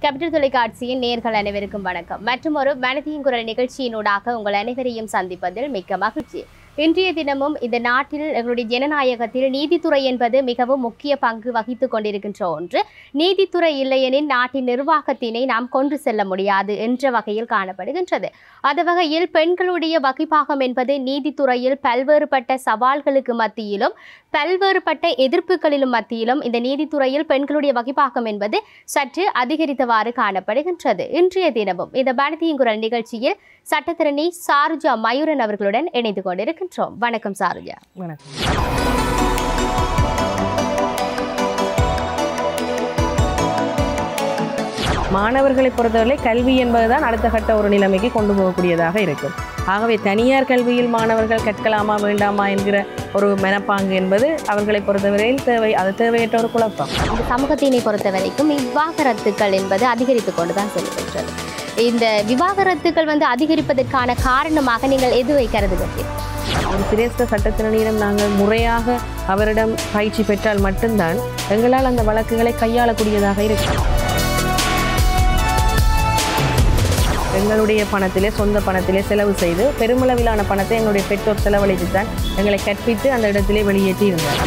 capital தொலைக்காட்சியின் நேர்கள் அனைவருக்கும் வணக்கம் மற்றும் ஒரு மனதியின் குரல் நிகழ்ச்சியினூடாக உங்கள் அனைவரையும் சந்திப்பதில் மிக்க மகிழ்ச்சி இன்றைய தினமும் இந்த நாட்டில் எங்களுடைய ஜனநாயகத்தில் நீதித்துறை என்பது மிகவும் முக்கிய பங்கு வகித்துக் கொண்டிருக்கின்ற ஒன்று நீதித்துறை இல்லையெனில் நாட்டின் நிர்வாகத்தினை நாம் கொண்டு செல்ல முடியாது என்ற வகையில் காணப்படுகின்றது அந்த வகையில் பெண்களுடைய வகிப்பாகம் என்பது நீதித்துறையில் பல்வேறுபட்ட சவால்களுக்கு மத்தியிலும் பல்வேறுபட்ட எதிர்ப்புகளிலும் மத்தியிலும் இந்த நீதித்துறையில் பெண்களுடைய வகிப்பாகம் என்பது சற்று அதிகரித்தவாறு காணப்படுகின்றது இன்றைய தினமும் இந்த பாரதியின் குரல் நிகழ்ச்சியில் சட்டத்திரணி சாருஜா மயூரன் அவர்களுடன் இணைந்து கொண்டிருக்கின்றோம் வணக்கம் சாருஜா வணக்கம் மாணவர்களை பொறுத்தவரை கல்வி என்பதுதான் அடுத்த கட்ட ஒரு நிலைமைக்கு கொண்டு போகக்கூடியதாக இருக்கும் ஆகவே தனியார் கல்வியில் மாணவர்கள் கற்கலாமா வேண்டாமா என்கிற ஒரு மனப்பாங்கு என்பது அவர்களை பொறுத்தவரையில் தேவை அது தேவையற்ற ஒரு குழப்பம் இந்த சமூகத்தினை பொறுத்த வரைக்கும் விவாகரத்துக்கள் என்பது அதிகரித்து கொண்டுதான் செல்கின்றது இந்த விவாகரத்துக்கள் வந்து அதிகரிப்பதற்கான காரணமாக நீங்கள் எதுவை கருதுகிறீர்கள் ஒரு சிரேஷ்ட சட்டத்தினரிடம் நாங்கள் முறையாக அவரிடம் பயிற்சி பெற்றால் மட்டும்தான் எங்களால் அந்த வழக்குகளை கையாளக்கூடியதாக இருக்கும் எங்களுடைய பணத்திலே சொந்த பணத்திலே செலவு செய்து பெருமளவிலான பணத்தை எங்களுடைய பெற்றோர் செலவழித்து தான் எங்களை கற்பித்து அந்த இடத்திலே வெளியேற்றி இருந்தார்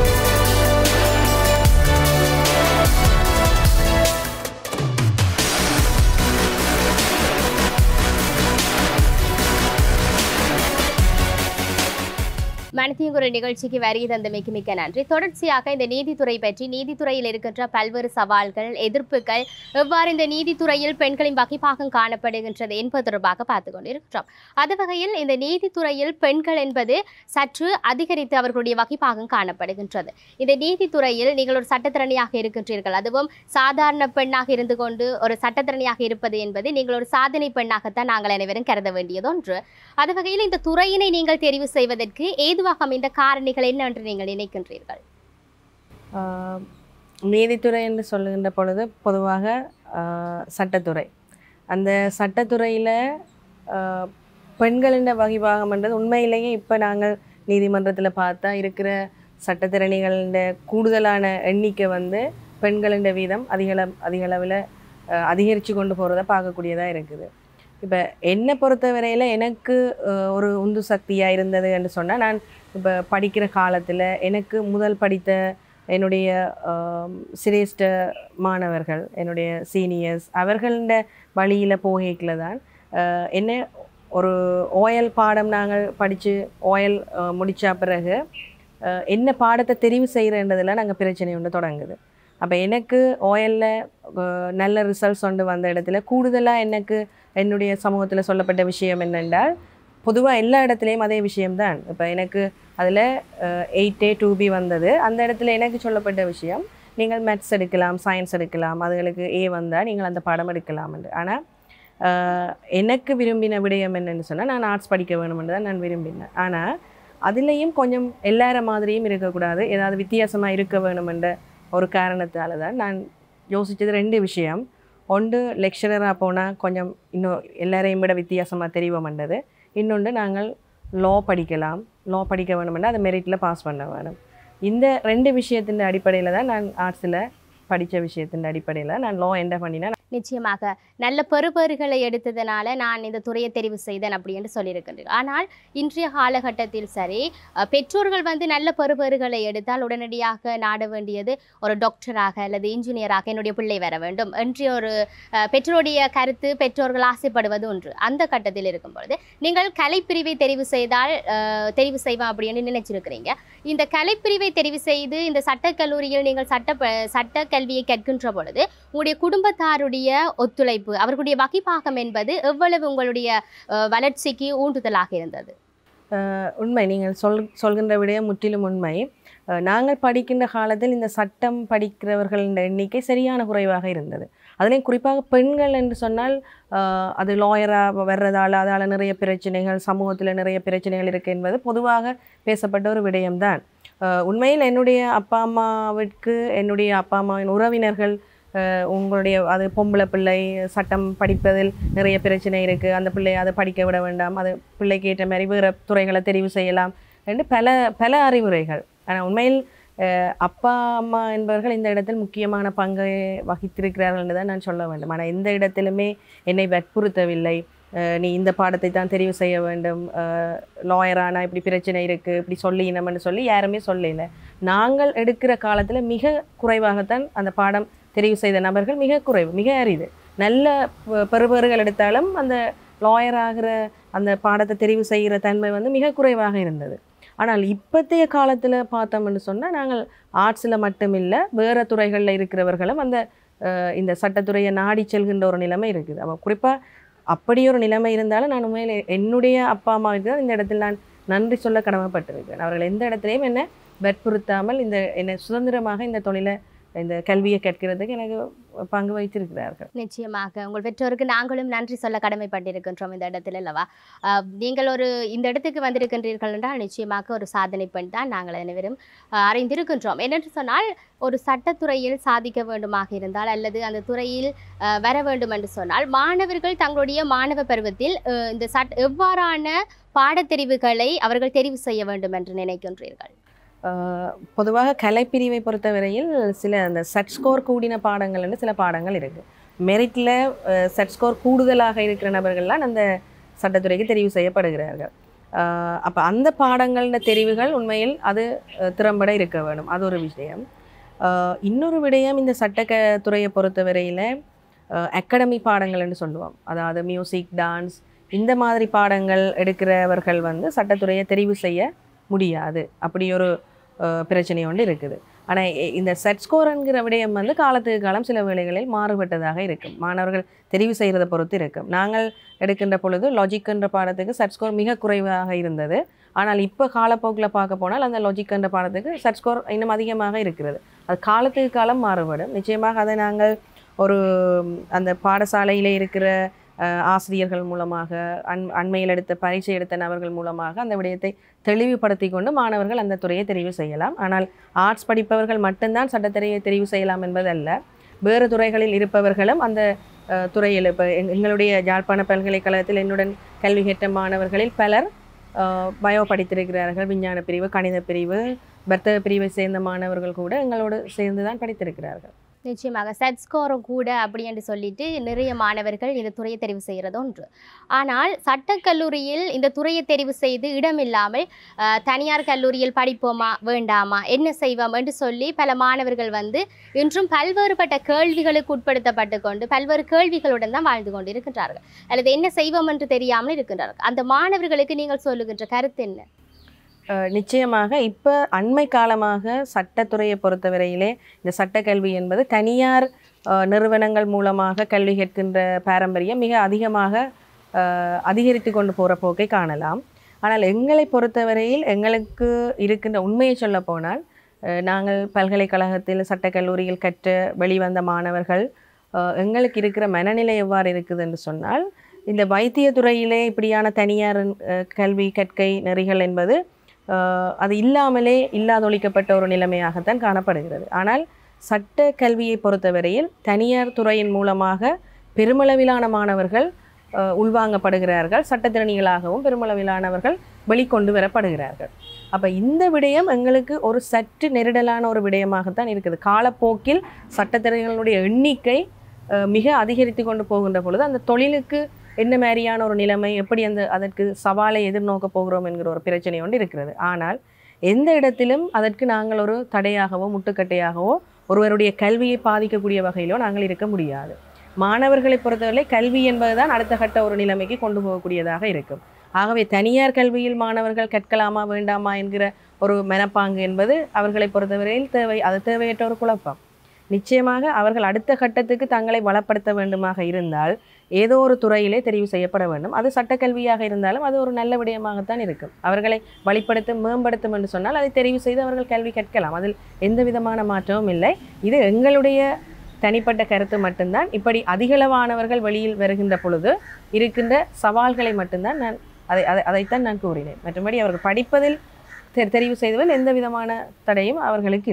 மனதியங்குரல் நிகழ்ச்சிக்கு வருகை தந்தமைக்கு மிக்க நன்றி தொடர்ச்சியாக இந்த நீதித்துறை பற்றி நீதித்துறையில் இருக்கின்ற பல்வேறு சவால்கள் எதிர்ப்புகள் எவ்வாறு இந்த நீதித்துறையில் பெண்களின் வகைப்பாகம் காணப்படுகின்றது என்பது தொடர்பாக பார்த்து கொண்டிருக்கிறோம் அது வகையில் இந்த நீதித்துறையில் பெண்கள் என்பது சற்று அதிகரித்து அவர்களுடைய வகைப்பாகம் காணப்படுகின்றது இந்த நீதித்துறையில் நீங்கள் ஒரு சட்டத்திறனியாக இருக்கின்றீர்கள் அதுவும் சாதாரண பெண்ணாக இருந்து கொண்டு ஒரு சட்டத்திறனியாக இருப்பது என்பது நீங்கள் ஒரு சாதனை பெண்ணாகத்தான் நாங்கள் அனைவரும் கருத வேண்டியது ஒன்று அது வகையில் இந்த துறையினை நீங்கள் தெரிவு செய்வதற்கு ஏதுவாக அமைந்த காரணிகள் என்ன என்று நீங்கள் நினைக்கின்றீர்கள் ஆஹ் நீதித்துறை என்று சொல்லுகின்ற பொழுது பொதுவாக ஆஹ் சட்டத்துறை அந்த சட்டத்துறையில் பெண்களின் வகிபாகம்ன்றது உண்மையிலேயே இப்போ நாங்கள் நீதிமன்றத்தில் பார்த்தா இருக்கிற சட்டத்திறனிகளின் கூடுதலான எண்ணிக்கை வந்து பெண்களின் வீதம் அதிகள அதிகளவில் அதிகரித்து கொண்டு போகிறத பார்க்கக்கூடியதாக இருக்குது இப்போ என்னை பொறுத்தவரையில் எனக்கு ஆஹ் ஒரு உந்து சக்தியாக இருந்தது என்று சொன்னால் நான் இப்போ படிக்கிற காலத்தில் எனக்கு முதல் படித்த என்னுடைய ஆம், சிரேஷ்ட மாணவர்கள் என்னுடைய சீனியர்ஸ் அவர்கள வழியில் போகைக்கில் தான் ஆஹ், என்ன ஒரு ஓயல் பாடம் நாங்கள் படித்து ஓயல் முடித்த பிறகு ஆஹ், என்ன பாடத்தை தெரிவு செய்கிறன்றதில் நாங்கள் பிரச்சனை ஒன்று தொடங்குது அப்போ எனக்கு ஓயலில் நல்ல ரிசல்ட்ஸ் கொண்டு வந்த இடத்துல கூடுதலாக எனக்கு என்னுடைய சமூகத்தில் சொல்லப்பட்ட விஷயம் என்னென்றால் பொதுவாக எல்லா இடத்துலையும் அதே விஷயம்தான் இப்போ எனக்கு அதில் எயிட் ஏ டூ பி வந்தது அந்த இடத்துல எனக்கு சொல்லப்பட்ட விஷயம் நீங்கள் மேத்ஸ் எடுக்கலாம் சயின்ஸ் எடுக்கலாம் அதுகளுக்கு ஏ வந்தால் நீங்கள் அந்த பாடம் எடுக்கலாம் என்று ஆனால் எனக்கு விரும்பின விடயம் என்னன்னு சொன்னால் நான் ஆர்ட்ஸ் படிக்க வேணுமென்று தான் நான் விரும்பினேன் ஆனால் அதுலேயும் கொஞ்சம் எல்லார மாதிரியும் இருக்கக்கூடாது ஏதாவது வித்தியாசமாக இருக்க வேணுமென்ற ஒரு காரணத்தால் தான் நான் யோசித்தது ரெண்டு விஷயம் ஒன்று லெக்சரராக போனால் கொஞ்சம் இன்னும் எல்லாரையும் விட வித்தியாசமாக தெரிவோம்ன்றது இன்னொன்று நாங்கள் லா படிக்கலாம் லா படிக்க வேணுமென்னா அதை மெரிட்டில் பாஸ் பண்ண வேணும் இந்த ரெண்டு விஷயத்தின் அடிப்படையில் தான் நான் ஆர்ட்ஸில் படித்த விஷயத்தின் அடிப்படையில் நான் லா என்ன பண்ணினா நிச்சயமாக நல்ல பெறுபேறுகளை எடுத்ததனால நான் இந்த துறையை தெரிவு செய்தேன் அப்படின்னு சொல்லியிருக்கின்றேன் ஆனால் இன்றைய காலகட்டத்தில் சரி அஹ், பெற்றோர்கள் வந்து நல்ல பெறுபேறுகளை எடுத்தால் உடனடியாக நாட வேண்டியது ஒரு டாக்டராக அல்லது இன்ஜினியராக என்னுடைய பிள்ளை வர வேண்டும் என்று ஒரு அஹ், பெற்றோருடைய கருத்து பெற்றோர்கள் ஆசைப்படுவது ஒன்று அந்த கட்டத்தில் இருக்கும் பொழுது நீங்கள் கலைப்பிரிவை தெரிவு செய்தால் அஹ், தெரிவு செய்வேன் அப்படின்னு நினைச்சிருக்கிறீங்க இந்த கலைப்பிரிவை தெரிவு செய்து இந்த சட்டக்கல்லூரியில் நீங்கள் சட்ட ப- சட்ட கல்வியை கற்கின்ற பொழுது உங்களுடைய குடும்பத்தாருடைய ஒத்துழைப்பு அவர்களுடைய வகிப்பாகம் என்பது எவ்வளவு உங்களுடைய அஹ், வளர்ச்சிக்கு ஊண்டுதலாக இருந்தது அஹ் உண்மை நீங்கள் சொல் சொல்கின்ற விடயம் முற்றிலும் உண்மை அஹ் நாங்கள் படிக்கின்ற காலத்தில் இந்த சட்டம் படிக்கிறவர்களின் எண்ணிக்கை சரியான குறைவாக இருந்தது அதுலேயும் குறிப்பாக பெண்கள் என்று சொன்னால் அஹ் அது லாயராக வர்றதால அதால் நிறைய பிரச்சனைகள் சமூகத்தில் நிறைய பிரச்சனைகள் இருக்குது என்பது பொதுவாக பேசப்பட்ட ஒரு விடயம்தான் அஹ் உண்மையில் என்னுடைய அப்பா அம்மாவிற்கு என்னுடைய அப்பா அம்மாவின் உறவினர்கள் அஹ் உங்களுடைய அது பொம்பளை பிள்ளை சட்டம் படிப்பதில் நிறைய பிரச்சனை இருக்குது அந்த பிள்ளையை அதை படிக்க விட வேண்டாம் அது பிள்ளைக்கு ஏற்ற மாதிரி வேறு துறைகளை தெரிவு செய்யலாம் என்று பல பல அறிவுரைகள் ஆனால் உண்மையில் அஹ் அப்பா அம்மா என்பவர்கள் இந்த இடத்தில் முக்கியமான பங்கை வகித்திருக்கிறார்கள் என்று தான் நான் சொல்ல வேண்டும் ஆனால் எந்த இடத்திலுமே என்னை வற்புறுத்தவில்லை அஹ் நீ இந்த பாடத்தை தான் தெரிவு செய்ய வேண்டும் லாயரானா இப்படி பிரச்சனை இருக்குது இப்படி சொல்லி இனம்னு சொல்லி யாருமே சொல்லல நாங்கள் எடுக்கிற காலத்தில் மிக குறைவாகத்தான் அந்த பாடம் தெரிவு செய்த நபர்கள் மிக குறைவு மிக அரிது நல்ல ப- பெறுபேறுகள் எடுத்தாலும் அந்த லாயர் ஆகிற அந்த பாடத்தை தெரிவு செய்கிற தன்மை வந்து மிக குறைவாக இருந்தது ஆனால் இப்போத்தைய காலத்தில் பார்த்தோம்னு சொன்னால் நாங்கள் ஆர்ட்ஸில் மட்டும் இல்லை வேறு துறைகளில் இருக்கிறவர்களும் அந்த அஹ், இந்த சட்டத்துறையை நாடி செல்கின்ற ஒரு நிலைமை இருக்குது அப்போ குறிப்பாக அப்படி ஒரு நிலைமை இருந்தாலும் நான் உண்மையில் என்னுடைய அப்பா அம்மாவுக்கு தான் இந்த இடத்தில் நான் நன்றி சொல்ல கடமைப்பட்டிருக்கிறேன் அவர்கள் எந்த இடத்துலையும் என்னை வற்புறுத்தாமல் இந்த என்னை சுதந்திரமாக இந்த தொழிலை இந்த கல்வியை கற்கிறதுக்கு எனக்கு பங்கு வைத்திருக்கிறார்கள் நிச்சயமாக உங்கள் பெற்றோருக்கு நாங்களும் நன்றி சொல்ல கடமைப்பட்டிருக்கின்றோம் இந்த இடத்துல அல்லவா ஆஹ் நீங்கள் ஒரு இந்த இடத்துக்கு வந்திருக்கின்றீர்கள் என்றால் நிச்சயமாக ஒரு சாதனை பெண் தான் நாங்கள் அனைவரும் ஆஹ் அறிந்திருக்கின்றோம் என்னென்று சொன்னால் ஒரு சட்டத்துறையில் சாதிக்க வேண்டுமாக இருந்தால் அல்லது அந்த துறையில் ஆஹ் வர வேண்டும் என்று சொன்னால் மாணவர்கள் தங்களுடைய மாணவ பருவத்தில் ஆஹ் இந்த சட் எவ்வாறான பாடத்தெரிவுகளை அவர்கள் தெரிவு செய்ய வேண்டும் என்று நினைக்கின்றீர்கள் ஆஹ் பொதுவாக கலைப்பிரிவை பொறுத்தவரையில் சில அந்த செட் ஸ்கோர் கூடின பாடங்கள்னு சில பாடங்கள் இருக்குது மெரிட்டில் செட் ஸ்கோர் கூடுதலாக இருக்கிற நபர்கள்லாம் அந்த சட்டத்துறைக்கு தெரிவு செய்யப்படுகிறார்கள் அப்போ அந்த பாடங்களோட தெரிவுகள் உண்மையில் அது அஹ், திறம்பட இருக்க வேணும் அது ஒரு விஷயம் ஆஹ் இன்னொரு விடயம் இந்த சட்ட க துறையை பொறுத்தவரையில் அகாடமி பாடங்கள்னு சொல்லுவோம் அதாவது மியூசிக் டான்ஸ் இந்த மாதிரி பாடங்கள் எடுக்கிறவர்கள் வந்து சட்டத்துறையை தெரிவு செய்ய முடியாது அப்படி ஒரு அஹ், பிரச்சனை ஒன்று இருக்குது ஆனால் இந்த செட் ஸ்கோர்ங்கிற விடயம் வந்து காலத்துக்கு காலம் சில வேளைகளில் மாறுபட்டதாக இருக்கும் மாணவர்கள் தெரிவு செய்கிறத பொறுத்து இருக்கும் நாங்கள் எடுக்கின்ற பொழுது லாஜிக்ன்ற பாடத்துக்கு செட் ஸ்கோர் மிக குறைவாக இருந்தது ஆனால் இப்போ காலப்போக்கில் பார்க்க போனால் அந்த லாஜிக்ன்ற பாடத்துக்கு செட் ஸ்கோர் இன்னும் அதிகமாக இருக்கிறது அது காலத்துக்கு காலம் மாறுபடும் நிச்சயமாக அதை நாங்கள் ஒரு ம், அந்த பாடசாலையிலே இருக்கிற அஹ், ஆசிரியர்கள் மூலமாக அண் அண்மையில் எடுத்த பரீட்சை எடுத்த நபர்கள் மூலமாக அந்த விடயத்தை தெளிவுபடுத்தி கொண்டு மாணவர்கள் அந்த துறையை தெரிவு செய்யலாம் ஆனால் ஆர்ட்ஸ் படிப்பவர்கள் மட்டும்தான் சட்டத்துறையை தெரிவு செய்யலாம் என்பதல்ல வேறு துறைகளில் இருப்பவர்களும் அந்த அஹ், துறையில் இப்போ எங்களுடைய யாழ்ப்பாண பல்கலைக்கழகத்தில் என்னுடன் கல்வி கற்ற மாணவர்களில் பலர் பயோ படித்திருக்கிறார்கள் விஞ்ஞான பிரிவு கணித பிரிவு வர்த்தக பிரிவை சேர்ந்த மாணவர்கள் கூட எங்களோடு சேர்ந்து தான் படித்திருக்கிறார்கள் நிச்சயமாக செட் ஸ்கோரும் கூட அப்படி என்று சொல்லிட்டு நிறைய மாணவர்கள் இந்த துறையை தெரிவு செய்கிறது ஒன்று ஆனால் சட்டக்கல்லூரியில் இந்த துறையை தெரிவு செய்து இடமில்லாமல் அஹ், தனியார் கல்லூரியில் படிப்போமா வேண்டாமா என்ன செய்வோம் என்று சொல்லி பல மாணவர்கள் வந்து இன்றும் பல்வேறுபட்ட கேள்விகளுக்கு உட்படுத்தப்பட்டு கொண்டு பல்வேறு கேள்விகளுடன் தான் வாழ்ந்து கொண்டு இருக்கின்றார்கள் அல்லது என்ன செய்வோம் என்று தெரியாமல் இருக்கின்றார்கள் அந்த மாணவர்களுக்கு நீங்கள் சொல்லுகின்ற கருத்து என்ன அஹ் நிச்சயமாக இப்போ அண்மை காலமாக சட்டத்துறையை பொறுத்தவரையிலே இந்த சட்டக்கல்வி என்பது தனியார் அஹ், நிறுவனங்கள் மூலமாக கல்வி கற்கின்ற பாரம்பரியம் மிக அதிகமாக அஹ், அதிகரித்து கொண்டு போகிற போக்கை காணலாம் ஆனால் எங்களை பொறுத்தவரையில் எங்களுக்கு இருக்கின்ற உண்மையை சொல்ல போனால் அஹ், நாங்கள் பல்கலைக்கழகத்தில் சட்டக்கல்லூரியில் கற்ற வெளிவந்த மாணவர்கள் அஹ், எங்களுக்கு இருக்கிற மனநிலை எவ்வாறு இருக்குது என்று சொன்னால் இந்த வைத்தியத்துறையிலே இப்படியான தனியார் அஹ், கல்வி கற்கை நெறிகள் என்பது ஆஹ் அது இல்லாமலே இல்லாதொழிக்கப்பட்ட ஒரு நிலைமையாகத்தான் காணப்படுகிறது ஆனால் சட்ட கல்வியை பொறுத்தவரையில் தனியார் துறையின் மூலமாக பெருமளவிலான மாணவர்கள் ஆஹ் உள்வாங்கப்படுகிறார்கள் சட்டத்திறனிகளாகவும் பெருமளவிலானவர்கள் வெளிக்கொண்டு வரப்படுகிறார்கள் அப்போ இந்த விடயம் எங்களுக்கு ஒரு சற்று நெருடலான ஒரு விடயமாகத்தான் இருக்குது காலப்போக்கில் சட்டத்திறனிகளுடைய எண்ணிக்கை ஆஹ் மிக அதிகரித்து கொண்டு போகின்ற பொழுது அந்த தொழிலுக்கு என்ன மாதிரியான ஒரு நிலைமை எப்படி அந்த அதற்கு சவாலை எதிர்நோக்க போகிறோம் என்கிற ஒரு பிரச்சனை ஒன்று இருக்கிறது ஆனால் எந்த இடத்திலும் அதற்கு நாங்கள் ஒரு தடையாகவோ முட்டுக்கட்டையாகவோ ஒருவருடைய கல்வியை பாதிக்கக்கூடிய வகையிலோ நாங்கள் இருக்க முடியாது மாணவர்களை பொறுத்தவரை கல்வி என்பதுதான் அடுத்த கட்ட ஒரு நிலைமைக்கு கொண்டு போகக்கூடியதாக இருக்கும் ஆகவே தனியார் கல்வியில் மாணவர்கள் கற்கலாமா வேண்டாமா என்கிற ஒரு மனப்பாங்கு என்பது அவர்களை பொறுத்தவரையில் தேவை அது தேவையற்ற ஒரு குழப்பம் நிச்சயமாக அவர்கள் அடுத்த கட்டத்துக்கு தங்களை வளப்படுத்த வேண்டுமாக இருந்தால் ஏதோ ஒரு துறையிலே தெரிவு செய்யப்பட வேண்டும் அது சட்டக்கல்வியாக இருந்தாலும் அது ஒரு நல்ல விடயமாகத்தான் இருக்கும் அவர்களை வழிப்படுத்தும் மேம்படுத்தும் என்று சொன்னால் அதை தெரிவு செய்து அவர்கள் கல்வி கற்கலாம் அதில் எந்த விதமான மாற்றமும் இல்லை இது எங்களுடைய தனிப்பட்ட கருத்து மட்டும்தான் இப்படி அதிகளவானவர்கள் வெளியில் வருகின்ற பொழுது இருக்கின்ற சவால்களை மட்டும்தான் நான் அதை அதை அதைத்தான் நான் கூறினேன் மற்றபடி அவர்கள் படிப்பதில் தெ- தெரிவு செய்வதில் எந்த விதமான தடையும் அவர்களுக்கு இல்லை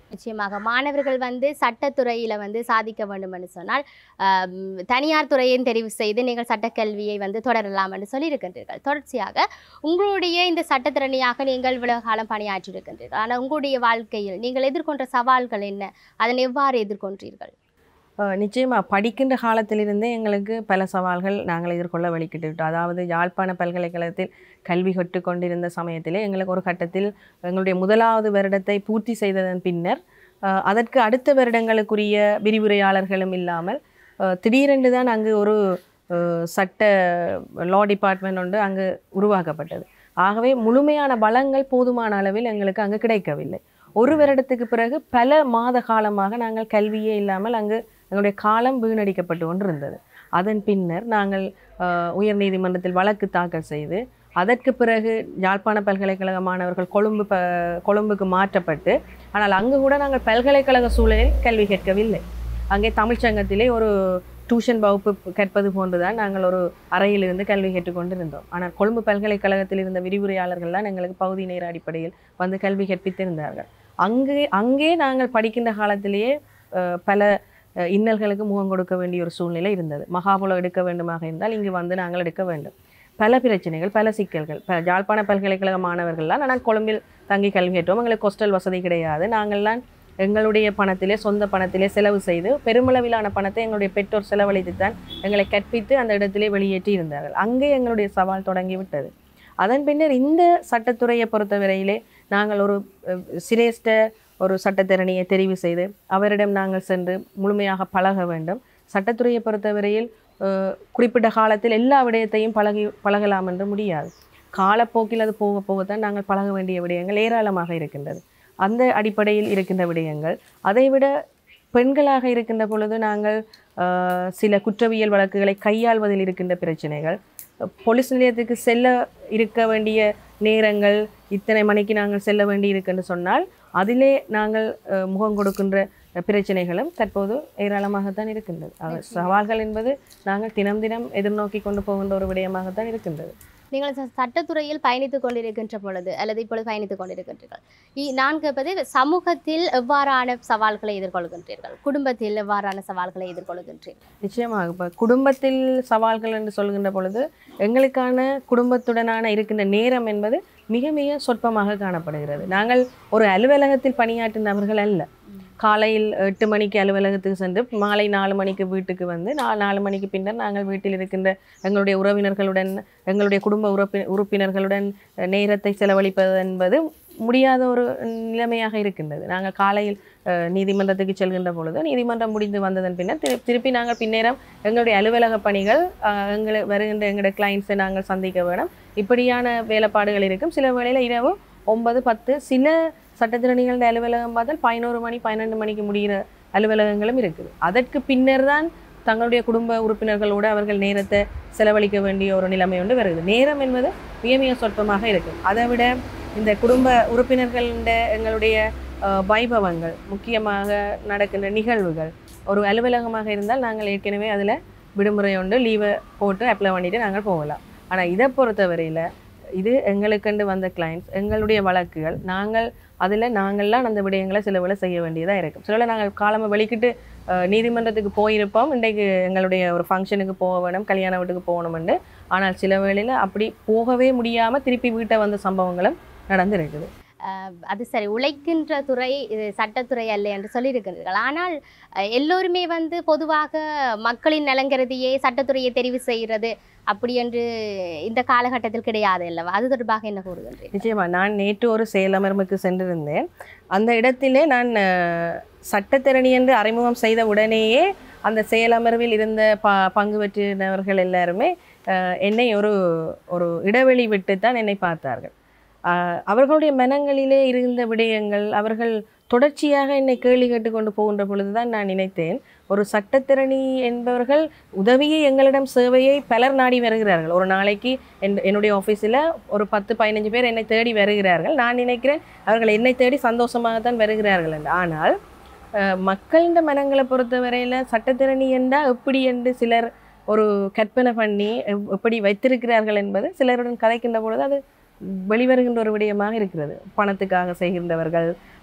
நிச்சயமாக மாணவர்கள் வந்து சட்டத்துறையில வந்து சாதிக்க வேண்டும் என்று சொன்னால் ஆம், தனியார் துறையும் தெரிவு செய்து நீங்கள் சட்டக்கல்வியை வந்து தொடரலாம் என்று சொல்லியிருக்கின்றீர்கள் தொடர்ச்சியாக உங்களுடைய இந்த சட்டத்திறனியாக நீங்கள் இவ்வளவு காலம் பணியாற்றியிருக்கின்றீர்கள் ஆனால் உங்களுடைய வாழ்க்கையில் நீங்கள் எதிர்கொண்ட சவால்கள் என்ன அதனை எவ்வாறு எதிர்கொண்டீர்கள் அஹ் நிச்சயமா படிக்கின்ற காலத்திலிருந்தே எங்களுக்கு பல சவால்கள் நாங்கள் எதிர்கொள்ள வழிகிட்டு அதாவது யாழ்ப்பாண பல்கலைக்கழகத்தில் கல்வி கற்றுக் கொண்டிருந்த சமயத்திலே எங்களுக்கு ஒரு கட்டத்தில் எங்களுடைய முதலாவது வருடத்தை பூர்த்தி செய்ததன் பின்னர் அஹ் அதற்கு அடுத்த வருடங்களுக்குரிய விரிவுரையாளர்களும் இல்லாமல் அஹ் திடீரென்று தான் அங்கு ஒரு அஹ் சட்ட லா டிபார்ட்மெண்ட் ஒன்று அங்கு உருவாக்கப்பட்டது ஆகவே முழுமையான வளங்கள் போதுமான அளவில் எங்களுக்கு அங்கு கிடைக்கவில்லை ஒரு வருடத்துக்கு பிறகு பல மாத காலமாக நாங்கள் கல்வியே இல்லாமல் அங்கு எங்களுடைய காலம் வீணடிக்கப்பட்டு கொண்டிருந்தது அதன் பின்னர் நாங்கள் அஹ், உயர்நீதிமன்றத்தில் வழக்கு தாக்கல் செய்து அதற்கு பிறகு யாழ்ப்பாண பல்கலைக்கழக மாணவர்கள் கொழும்பு ப கொழும்புக்கு மாற்றப்பட்டு ஆனால் அங்கு கூட நாங்கள் பல்கலைக்கழக சூழலில் கல்வி கற்கவில்லை அங்கே தமிழ்ச்சங்கத்திலே ஒரு டியூஷன் வகுப்பு கற்பது போன்றுதான் நாங்கள் ஒரு அறையிலிருந்து கல்வி கேட்டுக்கொண்டிருந்தோம் ஆனால் கொழும்பு பல்கலைக்கழகத்தில் இருந்த விரிவுரையாளர்கள்லாம் எங்களுக்கு பகுதி நேர அடிப்படையில் வந்து கல்வி கற்பித்திருந்தார்கள் அங்கே அங்கே நாங்கள் படிக்கின்ற காலத்திலேயே அஹ், பல அஹ், இன்னல்களுக்கு முகம் கொடுக்க வேண்டிய ஒரு சூழ்நிலை இருந்தது மகாபுலம் எடுக்க வேண்டுமாக இருந்தால் இங்கு வந்து நாங்கள் எடுக்க வேண்டும் பல பிரச்சனைகள் பல சிக்கல்கள் ப யாழ்ப்பாண பல்கலைக்கழக மாணவர்கள்லாம் ஆனால் கொழும்பில் தங்கி கல்வி கேட்டோம் எங்களுக்கு ஹாஸ்டல் வசதி கிடையாது நாங்கள்லாம் எங்களுடைய பணத்திலே சொந்த பணத்திலே செலவு செய்து பெருமளவிலான பணத்தை எங்களுடைய பெற்றோர் செலவழித்து தான் எங்களை கற்பித்து அந்த இடத்திலே வெளியேற்றி இருந்தார்கள் அங்கே எங்களுடைய சவால் தொடங்கி விட்டது அதன் பின்னர் இந்த சட்டத்துறையை பொறுத்தவரையிலே நாங்கள் ஒரு அஹ், சிரேஷ்ட ஒரு சட்டத்திறனியை தெரிவு செய்து அவரிடம் நாங்கள் சென்று முழுமையாக பழக வேண்டும் சட்டத்துறையை பொறுத்தவரையில் அஹ், குறிப்பிட்ட காலத்தில் எல்லா விடயத்தையும் பழகி பழகலாம் என்று முடியாது காலப்போக்கில் அது போக போகத்தான் நாங்கள் பழக வேண்டிய விடயங்கள் ஏராளமாக இருக்கின்றது அந்த அடிப்படையில் இருக்கின்ற விடயங்கள் அதைவிட பெண்களாக இருக்கின்ற பொழுது நாங்கள் ஆஹ், சில குற்றவியல் வழக்குகளை கையாள்வதில் இருக்கின்ற பிரச்சனைகள் போலீஸ் நிலையத்துக்கு செல்ல இருக்க வேண்டிய நேரங்கள் இத்தனை மணிக்கு நாங்கள் செல்ல வேண்டி இருக்குன்னு சொன்னால் அதிலே நாங்கள் அஹ், முகம் கொடுக்கின்ற பிரச்சனைகளும் தற்போது ஏராளமாகத்தான் இருக்கின்றது அஹ், சவால்கள் என்பது நாங்கள் தினம் தினம் எதிர்நோக்கி கொண்டு போகின்ற ஒரு விடயமாகத்தான் இருக்கின்றது நீங்கள் ச- சட்டத்துறையில் பயணித்துக் கொண்டிருக்கின்ற பொழுது அல்லது இப்பொழுது பயணித்துக் கொண்டிருக்கின்றீர்கள் இ- நான் கேட்பது சமூகத்தில் எவ்வாறான சவால்களை எதிர்கொள்கின்றீர்கள் குடும்பத்தில் எவ்வாறான சவால்களை எதிர்கொள்கின்றீர்கள் நிச்சயமாக இப்போ குடும்பத்தில் சவால்கள் என்று சொல்கின்ற பொழுது எங்களுக்கான குடும்பத்துடனான இருக்கின்ற நேரம் என்பது மிக மிக சொற்பமாக காணப்படுகிறது நாங்கள் ஒரு அலுவலகத்தில் பணியாற்றும் நபர்கள் அல்ல காலையில் எட்டு மணிக்கு அலுவலகத்துக்கு சென்று மாலை நாலு மணிக்கு வீட்டுக்கு வந்து நா நாலு மணிக்கு பின்னர் நாங்கள் வீட்டில் இருக்கின்ற எங்களுடைய உறவினர்களுடன் எங்களுடைய குடும்ப உறுப்பி உறுப்பினர்களுடன் நேரத்தை செலவழிப்பது என்பது முடியாத ஒரு நிலைமையாக இருக்கின்றது நாங்கள் காலையில் அஹ், நீதிமன்றத்துக்கு செல்கின்ற பொழுது நீதிமன்றம் முடிந்து வந்ததன் பின்னர் திரு திருப்பி நாங்கள் பின்னேரம் எங்களுடைய அலுவலக பணிகள் அஹ், எங்களை வருகின்ற எங்களுடைய கிளைண்ட்ஸை நாங்கள் சந்திக்க வேணும் இப்படியான வேலைப்பாடுகள் இருக்கும் சில வேளையில் இரவு ஒன்பது பத்து சில சட்டத்திறனிகளுடைய அலுவலகம் பார்த்தால் பதினோரு மணி பன்னெண்டு மணிக்கு முடிகிற அலுவலகங்களும் இருக்குது அதற்கு பின்னர் தான் தங்களுடைய குடும்ப உறுப்பினர்களோடு அவர்கள் நேரத்தை செலவழிக்க வேண்டிய ஒரு நிலைமை ஒன்று வருகிறது நேரம் என்பது மிக மிக சொற்பமாக இருக்குது அதை விட இந்த குடும்ப உறுப்பினர்களுடைய எங்களுடைய அஹ், வைபவங்கள் முக்கியமாக நடக்கின்ற நிகழ்வுகள் ஒரு அலுவலகமாக இருந்தால் நாங்கள் ஏற்கனவே அதில் விடுமுறை உண்டு லீவை போட்டு அப்ளை பண்ணிட்டு நாங்கள் போகலாம் ஆனால் இதை பொறுத்தவரையில் இது எங்களுக்கென்று வந்த கிளைண்ட்ஸ் எங்களுடைய வழக்குகள் நாங்கள் அதில் நாங்கள்லாம் அந்த விடயங்களை சில வேளை செய்ய வேண்டியதாக இருக்கும் சில வேளை நாங்கள் காலமை வெளிக்கிட்டு அஹ், நீதிமன்றத்துக்கு போயிருப்போம் இன்றைக்கு எங்களுடைய ஒரு ஃபங்க்ஷனுக்கு போக வேணும் கல்யாண வீட்டுக்கு போகணும்னு ஆனால் சில வேளையில் அப்படி போகவே முடியாமல் திருப்பி வீட்டை வந்த சம்பவங்களும் நடந்திருக்குது அஹ், அது சரி உழைக்கின்ற துறை இது சட்டத்துறை அல்ல என்று சொல்லியிருக்கிறீர்கள் ஆனால் அஹ், எல்லோருமே வந்து பொதுவாக மக்களின் நலங்கருதியே சட்டத்துறையை தெரிவு செய்கிறது அப்படி என்று இந்த காலகட்டத்தில் கிடையாது அல்லவா அது தொடர்பாக என்ன கூறுகின்றீர்கள் நிச்சயமா நான் நேற்று ஒரு செயலமர்வுக்கு சென்றிருந்தேன் அந்த இடத்திலே நான் அஹ், சட்டத்திறனி என்று அறிமுகம் செய்த உடனேயே அந்த செயலமர்வில் இருந்த ப பங்கு பெற்றினவர்கள் எல்லாருமே அஹ், என்னை ஒரு ஒரு இடைவெளி விட்டு தான் என்னை பார்த்தார்கள் அஹ், அவர்களுடைய மனங்களிலே இருந்த விடயங்கள் அவர்கள் தொடர்ச்சியாக என்னை கேள்வி கேட்டுக்கொண்டு போகின்ற பொழுதுதான் நான் நினைத்தேன் ஒரு சட்டத்திறனி என்பவர்கள் உதவியை எங்களிடம் சேவையை பலர் நாடி வருகிறார்கள் ஒரு நாளைக்கு என் என்னுடைய ஆஃபீஸில் ஒரு பத்து பதினஞ்சு பேர் என்னை தேடி வருகிறார்கள் நான் நினைக்கிறேன் அவர்கள் என்னை தேடி சந்தோஷமாகத்தான் வருகிறார்கள் என்று ஆனால் அஹ், மக்களின் மனங்களை பொறுத்தவரையில் சட்டத்திறனி என்றால் எப்படி என்று சிலர் ஒரு கற்பனை பண்ணி எப்- எப்படி வைத்திருக்கிறார்கள் என்பது சிலருடன் கதைக்கின்ற பொழுது அது வெளிவருகின்ற ஒரு விடயமாக இருக்கிறது பணத்துக்காக செய்கின்றவர்கள்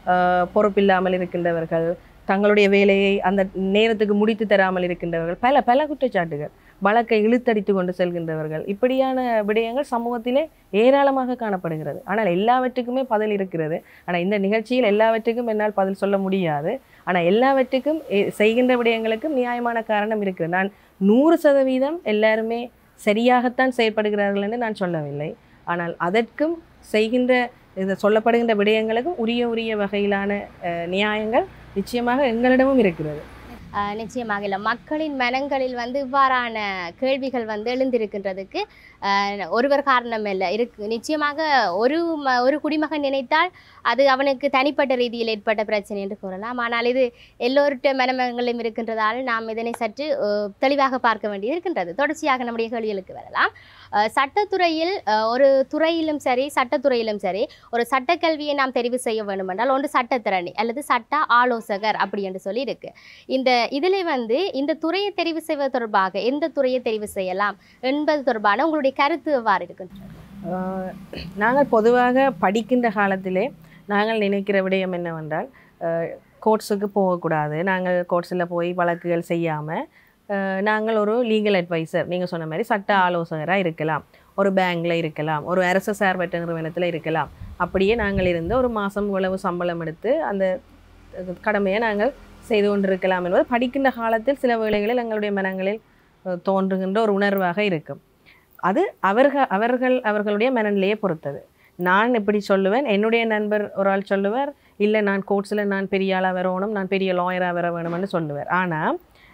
அஹ், பொறுப்பில்லாமல் இருக்கின்றவர்கள் தங்களுடைய வேலையை அந்த நேரத்துக்கு முடித்து தராமல் இருக்கின்றவர்கள் பல பல குற்றச்சாட்டுகள் வழக்கை இழுத்தடித்து கொண்டு செல்கின்றவர்கள் இப்படியான விடயங்கள் சமூகத்திலே ஏராளமாக காணப்படுகிறது ஆனால் எல்லாவற்றுக்குமே பதில் இருக்கிறது ஆனால் இந்த நிகழ்ச்சியில் எல்லாவற்றுக்கும் என்னால் பதில் சொல்ல முடியாது ஆனால் எல்லாவற்றுக்கும் எ- செய்கின்ற விடயங்களுக்கும் நியாயமான காரணம் இருக்கிறது நான் நூறு சதவீதம் எல்லாருமே சரியாகத்தான் செயற்படுகிறார்கள் என்று நான் சொல்லவில்லை ஆனால் அதற்கும் செய்கின்ற இது சொல்லப்படுகின்ற விடயங்களுக்கும் உரிய உரிய வகையிலான அஹ், நியாயங்கள் நிச்சயமாக எங்களிடமும் இருக்கிறது ஆஹ் நிச்சயமாக இல்லை மக்களின் மனங்களில் வந்து இவ்வாறான கேள்விகள் வந்து எழுந்திருக்கின்றதுக்கு ஆஹ் ஒருவர் காரணம் இல்லை இருக்கு நிச்சயமாக ஒரு ம ஒரு குடிமகன் நினைத்தால் அது அவனுக்கு தனிப்பட்ட ரீதியில் ஏற்பட்ட பிரச்சனை என்று கூறலாம் ஆனால் இது எல்லோருடைய மனமங்களிலும் இருக்கின்றதால் நாம் இதனை சற்று ஆஹ் தெளிவாக பார்க்க வேண்டியது இருக்கின்றது தொடர்ச்சியாக நம்முடைய கேள்விகளுக்கு வரலாம் ஆஹ் சட்டத்துறையில் ஆஹ் ஒரு துறையிலும் சரி சட்டத்துறையிலும் சரி ஒரு சட்டக்கல்வியை நாம் தெரிவு செய்ய வேண்டுமென்றால் ஒன்று சட்டத்திறனி அல்லது சட்ட ஆலோசகர் அப்படி என்று சொல்லி இருக்கு இந்த இதில் வந்து இந்த துறையை தெரிவு செய்வது தொடர்பாக எந்த துறையை தெரிவு செய்யலாம் என்பது தொடர்பான உங்களுடைய கருத்து எவ்வாறு இருக்கின்றது ஆஹ் நாங்கள் பொதுவாக படிக்கின்ற காலத்திலே நாங்கள் நினைக்கிற விடயம் என்னவென்றால் கோர்ட்ஸுக்கு போகக்கூடாது நாங்கள் கோர்ட்ஸில் போய் வழக்குகள் செய்யாமல் நாங்கள் ஒரு லீகல் அட்வைசர் நீங்கள் சொன்ன மாதிரி சட்ட ஆலோசகராக இருக்கலாம் ஒரு பேங்க்கில் இருக்கலாம் ஒரு அரசு சார்பற்ற நிறுவனத்தில் இருக்கலாம் அப்படியே நாங்கள் இருந்து ஒரு மாதம் இவ்வளவு சம்பளம் எடுத்து அந்த அஹ், கடமையை நாங்கள் செய்து கொண்டிருக்கலாம் என்பது படிக்கின்ற காலத்தில் சில வேளைகளில் எங்களுடைய மனங்களில் அஹ், தோன்றுகின்ற ஒரு உணர்வாக இருக்கும் அது அவர்கள் அவர்கள் அவர்களுடைய மனநிலையை பொறுத்தது நான் எப்படி சொல்லுவேன் என்னுடைய நண்பர் ஒரு ஆள் சொல்லுவார் இல்லை நான் கோர்ட்ஸில் நான் பெரிய ஆளாக வரணும் நான் பெரிய லாயராக வர வேணும்னு சொல்லுவார் ஆனால்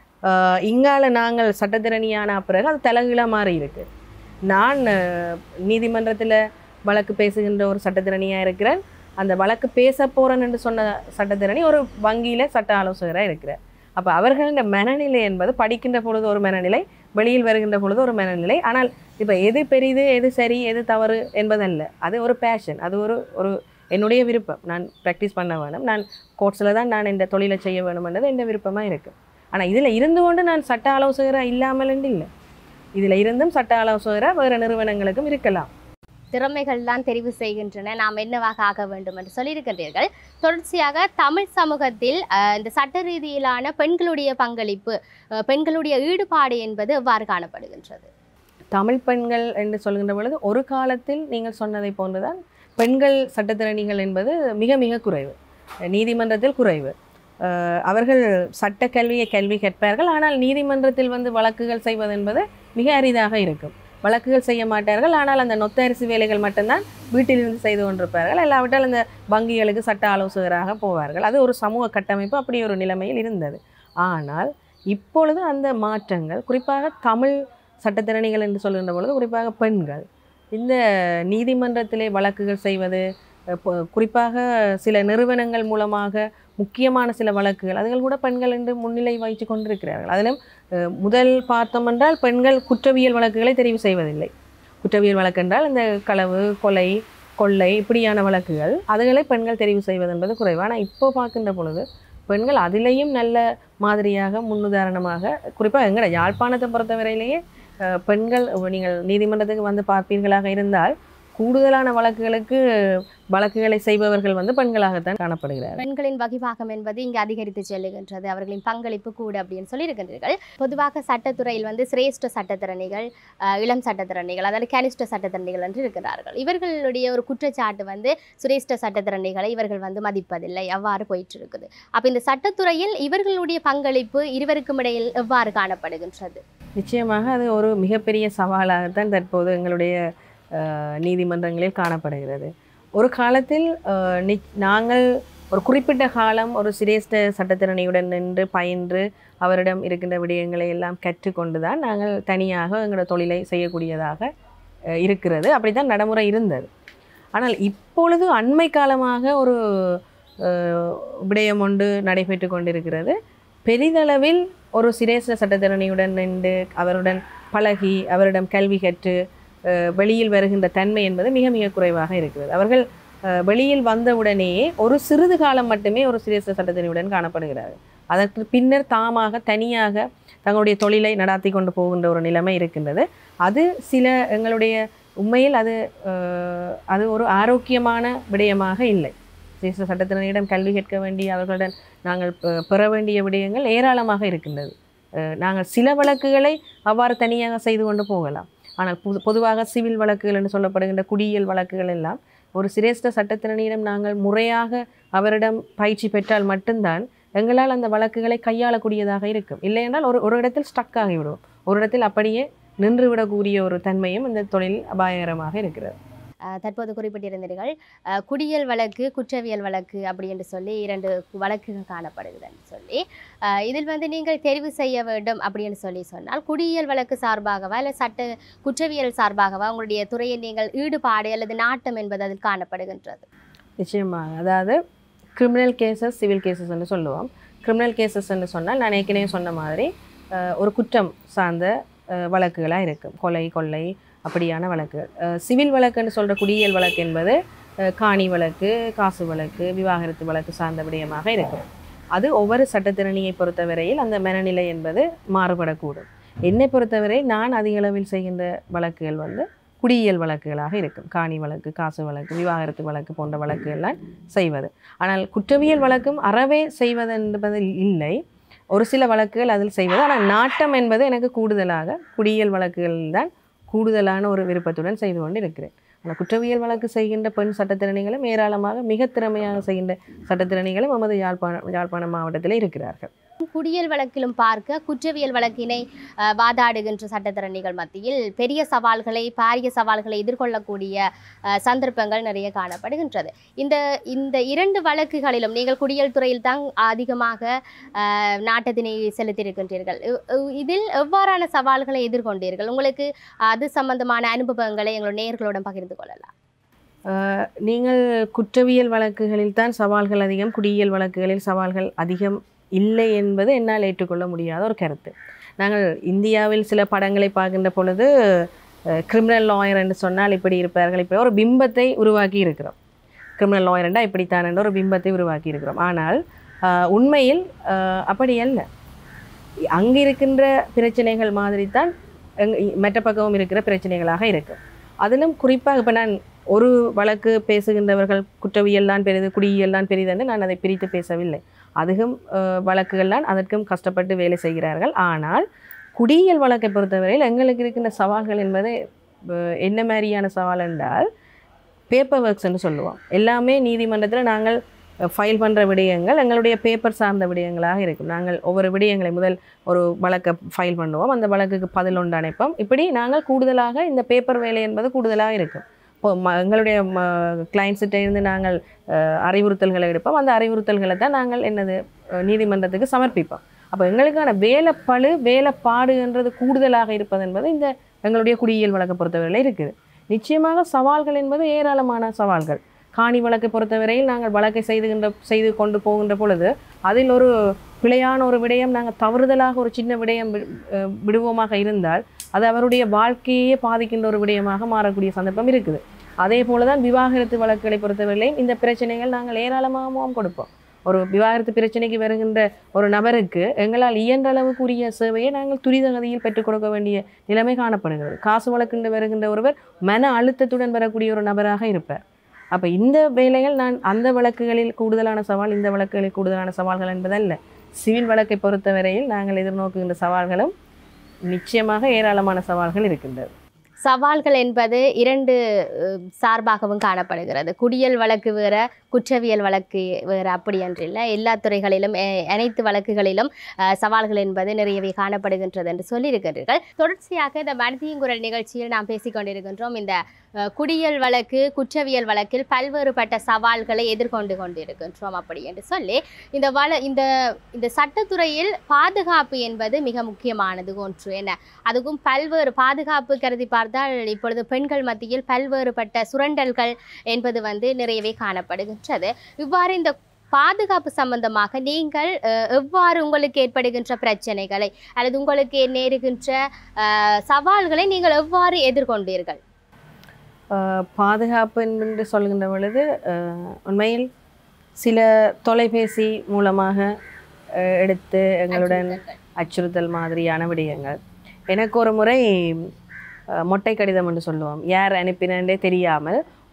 இங்கால நாங்கள் சட்டத்திறனியான பிறகு அது தலைகீழாக மாறி இருக்கு நான் நீதிமன்றத்தில் வழக்கு பேசுகின்ற ஒரு சட்டத்திறனியாக இருக்கிறேன் அந்த வழக்கு பேச போகிறேன் என்று சொன்ன சட்டத்திறனி ஒரு வங்கியில் சட்ட ஆலோசகராக இருக்கிறார் அப்போ அவர்களின் மனநிலை என்பது படிக்கின்ற பொழுது ஒரு மனநிலை வெளியில் வருகின்ற பொழுது ஒரு மனநிலை ஆனால் இப்போ எது பெரிது எது சரி எது தவறு என்பதல்ல அது ஒரு பேஷன் அது ஒரு ஒரு என்னுடைய விருப்பம் நான் ப்ராக்டிஸ் பண்ண வேணும் நான் கோர்ட்ஸில் தான் நான் இந்த தொழிலை செய்ய வேணும்ன்றது என் விருப்பமாக இருக்குது ஆனால் இதில் இருந்து கொண்டு நான் சட்ட ஆலோசகராக இல்லாமல் இல்லை இதில் இருந்தும் சட்ட ஆலோசகராக வேறு நிறுவனங்களுக்கும் இருக்கலாம் திறமைகள் தான் தெரிவு செய்கின்றன நாம் என்னவாக ஆக வேண்டும் என்று சொல்லியிருக்கின்றீர்கள் தொடர்ச்சியாக தமிழ் சமூகத்தில் அஹ், இந்த சட்ட ரீதியிலான பெண்களுடைய பங்களிப்பு அஹ், பெண்களுடைய ஈடுபாடு என்பது எவ்வாறு காணப்படுகின்றது தமிழ் பெண்கள் என்று சொல்கின்ற பொழுது ஒரு காலத்தில் நீங்கள் சொன்னதை போன்றுதான் பெண்கள் சட்டத்திறனிகள் என்பது மிக மிக குறைவு நீதிமன்றத்தில் குறைவு அஹ் அவர்கள் சட்ட கல்வியை கல்வி கற்பார்கள் ஆனால் நீதிமன்றத்தில் வந்து வழக்குகள் செய்வது என்பது மிக அரிதாக இருக்கும் வழக்குகள் செய்ய மாட்டார்கள் ஆனால் அந்த நொத்த அரிசி வேலைகள் மட்டும்தான் வீட்டிலிருந்து செய்து கொண்டிருப்பார்கள் இல்லாவிட்டால் அந்த வங்கிகளுக்கு சட்ட ஆலோசகராக போவார்கள் அது ஒரு சமூக கட்டமைப்பு அப்படி ஒரு நிலைமையில் இருந்தது ஆனால் இப்பொழுது அந்த மாற்றங்கள் குறிப்பாக தமிழ் சட்டத்திறனிகள் என்று சொல்கின்ற பொழுது குறிப்பாக பெண்கள் இந்த நீதிமன்றத்திலே வழக்குகள் செய்வது அஹ் பொ- குறிப்பாக சில நிறுவனங்கள் மூலமாக முக்கியமான சில வழக்குகள் அதுகள் கூட பெண்கள் என்று முன்னிலை வகித்து கொண்டிருக்கிறார்கள் அதிலும் அஹ், முதல் பார்த்தோம் என்றால் பெண்கள் குற்றவியல் வழக்குகளை தெரிவு செய்வதில்லை குற்றவியல் வழக்கு என்றால் இந்த களவு கொலை கொள்ளை இப்படியான வழக்குகள் அதுகளை பெண்கள் தெரிவு செய்வது என்பது குறைவு ஆனால் இப்போ பார்க்கின்ற பொழுது பெண்கள் அதிலேயும் நல்ல மாதிரியாக முன்னுதாரணமாக குறிப்பாக எங்கட யாழ்ப்பாணத்தை பொறுத்தவரையிலேயே அஹ், பெண்கள் நீங்கள் நீதிமன்றத்துக்கு வந்து பார்ப்பீர்களாக இருந்தால் கூடுதலான வழக்குகளுக்கு வழக்குகளை செய்பவர்கள் வந்து பெண்களாகத்தான் காணப்படுகிறார்கள் பெண்களின் வகிபாகம் என்பது இங்கு அதிகரித்து செல்லுகின்றது அவர்களின் பங்களிப்பு கூட அப்படின்னு சொல்லியிருக்கின்றீர்கள் பொதுவாக சட்டத்துறையில் வந்து சிரேஷ்ட சட்டத்திறனிகள் அஹ், இளம் சட்டத்திறனிகள் அதாவது கனிஷ்ட சட்டத்திறனிகள் என்று இருக்கிறார்கள் இவர்களுடைய ஒரு குற்றச்சாட்டு வந்து சிரேஷ்ட சட்டத்திறனிகளை இவர்கள் வந்து மதிப்பதில்லை அவ்வாறு போயிட்டு இருக்குது அப்போ இந்த சட்டத்துறையில் இவர்களுடைய பங்களிப்பு இருவருக்கும் இடையில் எவ்வாறு காணப்படுகின்றது நிச்சயமாக அது ஒரு மிகப்பெரிய சவாலாகத்தான் தற்போது எங்களுடைய அஹ், நீதிமன்றங்களில் காணப்படுகிறது ஒரு காலத்தில் அஹ், நி- நாங்கள் ஒரு குறிப்பிட்ட காலம் ஒரு சிரேஷ்ட சட்டத்திறனையுடன் நின்று பயின்று அவரிடம் இருக்கின்ற விடயங்களை எல்லாம் கற்றுக்கொண்டு தான் நாங்கள் தனியாக எங்களோட தொழிலை செய்யக்கூடியதாக அஹ், இருக்கிறது அப்படி தான் நடைமுறை இருந்தது ஆனால் இப்பொழுது அண்மை காலமாக ஒரு அஹ், விடயம் ஒன்று நடைபெற்று கொண்டிருக்கிறது பெரிதளவில் ஒரு சிரேஷ்ட சட்டத்திறனையுடன் நின்று அவருடன் பழகி அவரிடம் கல்வி கற்று அஹ், வெளியில் வருகின்ற தன்மை என்பது மிக மிக குறைவாக இருக்கிறது அவர்கள் அஹ், வெளியில் வந்தவுடனேயே ஒரு சிறிது காலம் மட்டுமே ஒரு சிரேஷ்ட சட்டத்தினையுடன் காணப்படுகிறார்கள் அதற்கு பின்னர் தாமாக தனியாக தங்களுடைய தொழிலை நடாத்தி கொண்டு போகின்ற ஒரு நிலைமை இருக்கின்றது அது சில எங்களுடைய உண்மையில் அது அஹ், அது ஒரு ஆரோக்கியமான விடயமாக இல்லை சிரேஷ்ட சட்டத்தினரிடம் கல்வி கேட்க வேண்டிய அவர்களுடன் நாங்கள் பெ- பெற வேண்டிய விடயங்கள் ஏராளமாக இருக்கின்றது அஹ் நாங்கள் சில வழக்குகளை அவ்வாறு தனியாக செய்து கொண்டு போகலாம் ஆனால் பொது பொதுவாக சிவில் வழக்குகள் என்று சொல்லப்படுகின்ற குடியியல் வழக்குகள் எல்லாம் ஒரு சிரேஷ்ட சட்டத்தினரிடம் நாங்கள் முறையாக அவரிடம் பயிற்சி பெற்றால் மட்டும்தான் எங்களால் அந்த வழக்குகளை கையாளக்கூடியதாக இருக்கும் இல்லையென்றால் ஒரு ஒரு இடத்தில் ஸ்டக் ஆகிவிடும் ஒரு இடத்தில் அப்படியே நின்றுவிடக்கூடிய ஒரு தன்மையும் இந்த தொழில் அபாயகரமாக இருக்கிறது அஹ் தற்போது குறிப்பிட்டிருந்தீர்கள் அஹ் குடியியல் வழக்கு குற்றவியல் வழக்கு அப்படி என்று சொல்லி இரண்டு வழக்குகள் காணப்படுகிறதுன்னு சொல்லி அஹ் இதில் வந்து நீங்கள் தெரிவு செய்ய வேண்டும் அப்படின்னு சொல்லி சொன்னால் குடியியல் வழக்கு சார்பாகவா இல்லை சட்ட குற்றவியல் சார்பாகவா உங்களுடைய துறையில் நீங்கள் ஈடுபாடு அல்லது நாட்டம் என்பது அதில் காணப்படுகின்றது நிச்சயமாக அதாவது கிரிமினல் கேசஸ் சிவில் கேசஸ்ன்னு சொல்லுவோம் கிரிமினல் கேசஸ்ன்னு சொன்னால் நான் ஏற்கனவே சொன்ன மாதிரி அஹ், ஒரு குற்றம் சார்ந்த வழக்குகளாக இருக்கும் கொலை கொள்ளை அப்படியான வழக்குகள் அஹ், சிவில் வழக்குன்னு சொல்கிற குடியியல் வழக்கு என்பது அஹ், காணி வழக்கு காசு வழக்கு விவாகரத்து வழக்கு சார்ந்த விடயமாக இருக்கும் அது ஒவ்வொரு சட்டத்திறனியை பொறுத்தவரையில் அந்த மனநிலை என்பது மாறுபடக்கூடும் என்னை பொறுத்தவரை நான் அதிக அளவில் செய்கின்ற வழக்குகள் வந்து குடியியல் வழக்குகளாக இருக்கும் காணி வழக்கு காசு வழக்கு விவாகரத்து வழக்கு போன்ற வழக்குகள்லாம் செய்வது ஆனால் குற்றவியல் வழக்கும் அறவே செய்வது என்பது இல்லை ஒரு சில வழக்குகள் அதில் செய்வது ஆனால் நாட்டம் என்பது எனக்கு கூடுதலாக குடியியல் வழக்குகள் தான் கூடுதலான ஒரு விருப்பத்துடன் செய்து கொண்டு இருக்கிறேன் ஆனால் குற்றவியல் வழக்கு செய்கின்ற பெண் சட்டத்திறனிகளும் ஏராளமாக மிக திறமையாக செய்கின்ற சட்டத்திறனிகளும் நமது யாழ்ப்பாணம் யாழ்ப்பாணம் மாவட்டத்தில் இருக்கிறார்கள் குடியியல் வழக்கிலும் பார்க்க குற்றவியல் வழக்கினை அஹ், வாதாடுகின்ற சட்டத்தரணிகள் மத்தியில் பெரிய சவால்களை பாரிய சவால்களை எதிர்கொள்ளக்கூடிய அஹ், சந்தர்ப்பங்கள் நிறைய காணப்படுகின்றது இந்த இந்த இரண்டு வழக்குகளிலும் நீங்கள் குடியியல் துறையில் தான் அதிகமாக அஹ், நாட்டத்தினை செலுத்தியிருக்கின்றீர்கள் இ- இ- இதில் எவ்வாறான சவால்களை எதிர்கொண்டீர்கள் உங்களுக்கு அது சம்பந்தமான அனுபவங்களை எங்களோட நேயர்களுடன் பகிர்ந்து கொள்ளலாம் அஹ், நீங்கள் குற்றவியல் வழக்குகளில் தான் சவால்கள் அதிகம் குடியியல் வழக்குகளில் சவால்கள் அதிகம் இல்லை என்பது என்னால் ஏற்றுக்கொள்ள முடியாத ஒரு கருத்து நாங்கள் இந்தியாவில் சில படங்களை பார்க்கின்ற பொழுது கிரிமினல் லாயர் என்று சொன்னால் இப்படி இருப்பார்கள் இப்படி ஒரு பிம்பத்தை உருவாக்கி இருக்கிறோம் கிரிமினல் லாயர்ண்டா இப்படித்தான் என்ற ஒரு பிம்பத்தை உருவாக்கி இருக்கிறோம் ஆனால் அஹ், உண்மையில் அஹ், அப்படி அல்ல அங்கே இருக்கின்ற பிரச்சனைகள் மாதிரி தான் எங் மற்ற பக்கமும் இருக்கிற பிரச்சனைகளாக இருக்கும் அதிலும் குறிப்பாக இப்போ நான் ஒரு வழக்கு பேசுகின்றவர்கள் குற்றவியல் தான் பெரிது குடியியல் தான் பெரிதென்று நான் அதை பிரித்து பேசவில்லை அதுவும் அஹ், வழக்குகள் தான் அதற்கும் கஷ்டப்பட்டு வேலை செய்கிறார்கள் ஆனால் குடியியல் வழக்கை பொறுத்தவரையில் எங்களுக்கு இருக்கின்ற சவால்கள் என்பது அஹ், என்ன மாதிரியான சவால் என்றால் பேப்பர் ஒர்க்ஸ்ன்னு சொல்லுவோம் எல்லாமே நீதிமன்றத்தில் நாங்கள் ஃபைல் பண்ணுற விடயங்கள் எங்களுடைய பேப்பர் சார்ந்த விடயங்களாக இருக்கும் நாங்கள் ஒவ்வொரு விடயங்களை முதல் ஒரு வழக்கை ஃபைல் பண்ணுவோம் அந்த வழக்குக்கு பதில் ஒன்று அனுப்போம் இப்படி நாங்கள் கூடுதலாக இந்த பேப்பர் வேலை என்பது கூடுதலாக இருக்கும் இப்போ ம எங்களுடைய கிளைண்ட்ஸ்கிட்ட இருந்து நாங்கள் அஹ், அறிவுறுத்தல்களை எடுப்போம் அந்த அறிவுறுத்தல்களை தான் நாங்கள் என்னது அஹ், நீதிமன்றத்துக்கு சமர்ப்பிப்போம் அப்போ எங்களுக்கான வேலைப்பளு வேலைப்பாடுன்றது கூடுதலாக இருப்பது என்பது இந்த எங்களுடைய குடியியல் வழக்கை பொறுத்தவரையில் இருக்குது நிச்சயமாக சவால்கள் என்பது ஏராளமான சவால்கள் காணி வழக்கை பொறுத்தவரையில் நாங்கள் வழக்கை செய்துகின்ற செய்து கொண்டு போகின்ற பொழுது அதில் ஒரு பிழையான ஒரு விடயம் நாங்கள் தவறுதலாக ஒரு சின்ன விடயம் வி- அஹ் விடுவோமாக இருந்தால் அது அவருடைய வாழ்க்கையே பாதிக்கின்ற ஒரு விடயமாக மாறக்கூடிய சந்தர்ப்பம் இருக்குது அதே போல தான் விவாகரத்து வழக்குகளை பொறுத்தவரையிலையும் இந்த பிரச்சனைகள் நாங்கள் ஏராளமாகவும் கொடுப்போம் ஒரு விவாகரத்து பிரச்சனைக்கு வருகின்ற ஒரு நபருக்கு எங்களால் இயன்ற அளவுக்கு உரிய சேவையை நாங்கள் துரித கதியில் பெற்றுக் கொடுக்க வேண்டிய நிலைமை காணப்படுகிறது காசு வழக்குண்டு வருகின்ற ஒருவர் மன அழுத்தத்துடன் வரக்கூடிய ஒரு நபராக இருப்பார் அப்போ இந்த வேலைகள் நான் அந்த வழக்குகளில் கூடுதலான சவால் இந்த வழக்குகளில் கூடுதலான சவால்கள் என்பதல்ல சிவில் வழக்கை பொறுத்தவரையில் நாங்கள் எதிர்நோக்குகின்ற சவால்களும் நிச்சயமாக ஏராளமான சவால்கள் இருக்கின்றது சவால்கள் என்பது இரண்டு அஹ், சார்பாகவும் காணப்படுகிறது குடியல் வழக்கு வேற குற்றவியல் வழக்கு வேறு அப்படி என்றில்லை எல்லா துறைகளிலும் அஹ், அனைத்து வழக்குகளிலும் அஹ், சவால்கள் என்பது நிறையவே காணப்படுகின்றது என்று சொல்லியிருக்கிறீர்கள் தொடர்ச்சியாக இந்த மனதியங்குரல் நிகழ்ச்சியில் நாம் பேசிக்கொண்டிருக்கின்றோம் இந்த அஹ், குடியல் வழக்கு குற்றவியல் வழக்கில் பல்வேறுபட்ட சவால்களை எதிர்கொண்டு கொண்டிருக்கின்றோம் அப்படி என்று சொல்லி இந்த வள இந்த இந்த சட்டத்துறையில் பாதுகாப்பு என்பது மிக முக்கியமானது ஒன்று என்ன அதுக்கும் பல்வேறு பாதுகாப்பு கருதி பார்த்தால் இப்பொழுது பெண்கள் மத்தியில் பல்வேறுபட்ட சுரண்டல்கள் என்பது வந்து நிறையவே காணப்படுகின்றது இவ்வாறு இந்த பாதுகாப்பு சம்பந்தமாக நீங்கள் அஹ், எவ்வாறு உங்களுக்கு ஏற்படுகின்ற பிரச்சனைகளை அல்லது உங்களுக்கு நேருகின்ற அஹ், சவால்களை நீங்கள் எவ்வாறு எதிர்கொண்டீர்கள் ஆஹ் பாதுகாப்பு என்று சொல்கின்ற பொழுது ஆஹ் உண்மையில் சில தொலைபேசி மூலமாக ஆஹ் எடுத்து எங்களுடன் அச்சுறுத்தல் மாதிரியான விடயங்கள் எனக்கு ஒரு முறை ஆஹ் மொட்டை கடிதம் என்று சொல்லுவோம் யார் அனுப்பினே தெரியாமல்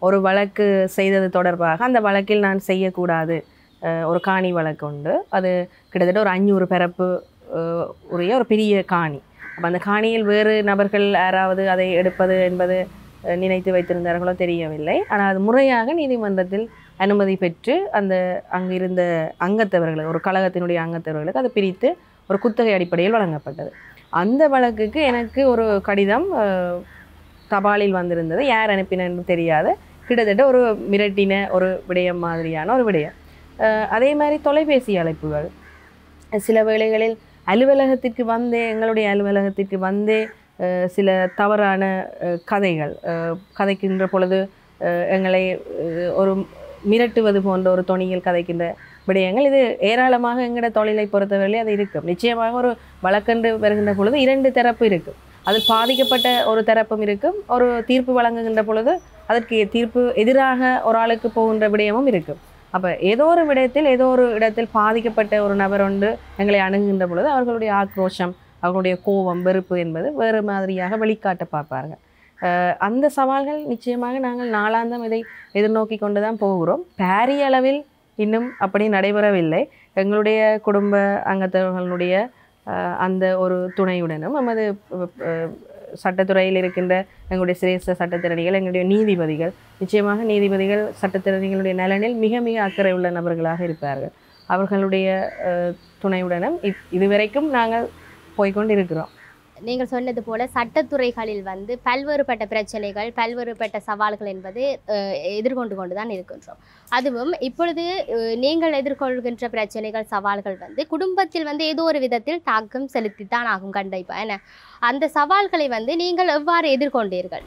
ஒரு வழக்கு செய்தது தொடர்பாக அந்த வழக்கில் நான் செய்யக்கூடாது அஹ், ஒரு காணி வழக்கு உண்டு அது கிட்டத்தட்ட ஒரு அஞ்சூறு பிறப்பு அஹ், உரிய ஒரு பெரிய காணி அப்போ அந்த காணியில் வேறு நபர்கள் யாராவது அதை எடுப்பது என்பது அஹ், நினைத்து வைத்திருந்தார்களோ தெரியவில்லை ஆனால் அது முறையாக நீதிமன்றத்தில் அனுமதி பெற்று அந்த அங்கு இருந்த அங்கத்தவர்களுக்கு ஒரு கழகத்தினுடைய அங்கத்தவர்களுக்கு அதை பிரித்து ஒரு குத்தகை அடிப்படையில் வழங்கப்பட்டது அந்த வழக்குக்கு எனக்கு ஒரு கடிதம் அஹ், தபாலில் வந்திருந்தது யார் அனுப்பினன்னு தெரியாத கிட்டத்தட்ட ஒரு மிரட்டின ஒரு விடயம் மாதிரியான ஒரு விடயம் அஹ், அதே மாதிரி தொலைபேசி அழைப்புகள் சில வேளைகளில் அலுவலகத்திற்கு வந்தே எங்களுடைய அலுவலகத்திற்கு வந்தே அஹ், சில தவறான அஹ், கதைகள் அஹ், கதைக்கின்ற பொழுது அஹ், எங்களை அஹ், ஒரு மிரட்டுவது போன்ற ஒரு தொனியில் கதைக்கின்ற விடயங்கள் இது ஏராளமாக எங்களோட தொழிலை பொறுத்தவரையிலே அது இருக்கும் நிச்சயமாக ஒரு வழக்கென்று வருகின்ற பொழுது இரண்டு தரப்பு இருக்கும் அதில் பாதிக்கப்பட்ட ஒரு தரப்பும் இருக்கும் ஒரு தீர்ப்பு வழங்குகின்ற பொழுது அதற்கு தீர்ப்பு எதிராக ஒரு ஆளுக்கு போகின்ற விடயமும் இருக்கும் அப்போ ஏதோ ஒரு விடயத்தில் ஏதோ ஒரு இடத்தில் பாதிக்கப்பட்ட ஒரு நபர் ஒன்று எங்களை அணுகுகின்ற பொழுது அவர்களுடைய ஆக்ரோஷம் அவர்களுடைய கோபம் வெறுப்பு என்பது வேறு மாதிரியாக வெளிக்காட்ட பார்ப்பார்கள் அஹ் அந்த சவால்கள் நிச்சயமாக நாங்கள் நாளாந்தம் இதை எதிர்நோக்கி கொண்டு தான் போகிறோம் பாரிய அளவில் இன்னும் அப்படி நடைபெறவில்லை எங்களுடைய குடும்ப அங்கத்தவர்களுடைய அஹ், அந்த ஒரு துணையுடனும் நமது அஹ், சட்டத்துறையில் இருக்கின்ற எங்களுடைய சிரேஷ்ட சட்டத்திறனிகள் எங்களுடைய நீதிபதிகள் நிச்சயமாக நீதிபதிகள் சட்டத்திறனிகளுடைய நலனில் மிக மிக அக்கறை உள்ள நபர்களாக இருப்பார்கள் அவர்களுடைய அஹ், துணையுடனும் இப் இதுவரைக்கும் நாங்கள் போய்க்கொண்டு இருக்கிறோம் நீங்கள் சொன்னது போல சட்டத்துறைகளில் வந்து பல்வேறுபட்ட பிரச்சனைகள் பல்வேறுபட்ட சவால்கள் என்பது அஹ், எதிர்கொண்டு கொண்டு தான் இருக்கின்றோம் அதுவும் இப்பொழுது அஹ், நீங்கள் எதிர்கொள்கின்ற பிரச்சனைகள் சவால்கள் வந்து குடும்பத்தில் வந்து ஏதோ ஒரு விதத்தில் தாக்கம் செலுத்தித்தான் ஆகும் கண்டிப்பா என்ன அந்த சவால்களை வந்து நீங்கள் எவ்வாறு எதிர்கொண்டீர்கள்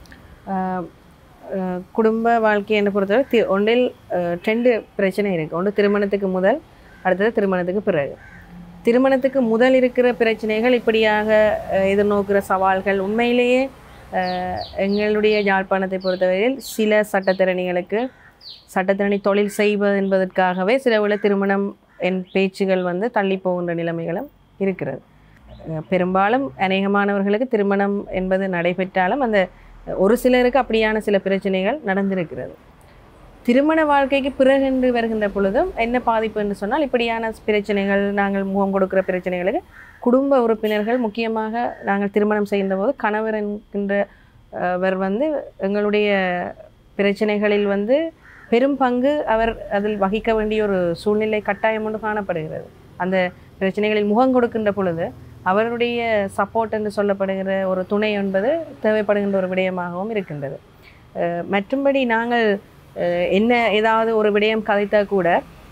ஆஹ் ஆஹ் குடும்ப வாழ்க்கை என்னை பொறுத்தவரை தி ஒன்றில் ஆஹ் ரெண்டு பிரச்சனை இருக்குது ஒன்று திருமணத்துக்கு முதல் அடுத்தது திருமணத்துக்கு பிறகு திருமணத்துக்கு முதல் இருக்கிற பிரச்சனைகள் இப்படியாக ஆஹ் எதிர்நோக்குற சவால்கள் உண்மையிலேயே ஆஹ் எங்களுடைய யாழ்ப்பாணத்தை பொறுத்தவரையில் சில சட்டத்திறனிகளுக்கு சட்டத்திறனி தொழில் செய்வது என்பதற்காகவே சில வேளை திருமணம் என் பேச்சுகள் வந்து தள்ளி போகின்ற நிலைமைகளும் இருக்கிறது அஹ் பெரும்பாலும் அநேகமானவர்களுக்கு திருமணம் என்பது நடைபெற்றாலும் அந்த ஒரு சிலருக்கு அப்படியான சில பிரச்சனைகள் நடந்திருக்கிறது திருமண வாழ்க்கைக்கு பிறகென்று வருகின்ற பொழுதும் என்ன பாதிப்பு என்று சொன்னால் இப்படியான பிரச்சனைகள் நாங்கள் முகம் கொடுக்கிற பிரச்சனைகளுக்கு குடும்ப உறுப்பினர்கள் முக்கியமாக நாங்கள் திருமணம் செய்கின்ற போது கணவர் என்கின்ற அஹ், வர் வந்து எங்களுடைய பிரச்சனைகளில் வந்து பெரும் பங்கு அவர் அதில் வகிக்க வேண்டிய ஒரு சூழ்நிலை கட்டாயம் ஒன்று காணப்படுகிறது அந்த பிரச்சனைகளில் முகம் கொடுக்கின்ற பொழுது அவருடைய சப்போர்ட் என்று சொல்லப்படுகிற ஒரு துணை என்பது தேவைப்படுகின்ற ஒரு விடயமாகவும் இருக்கின்றது அஹ் மற்றும்படி நாங்கள் அஹ் என்ன ஏதாவது ஒரு விடயம் கதைத்தா கூட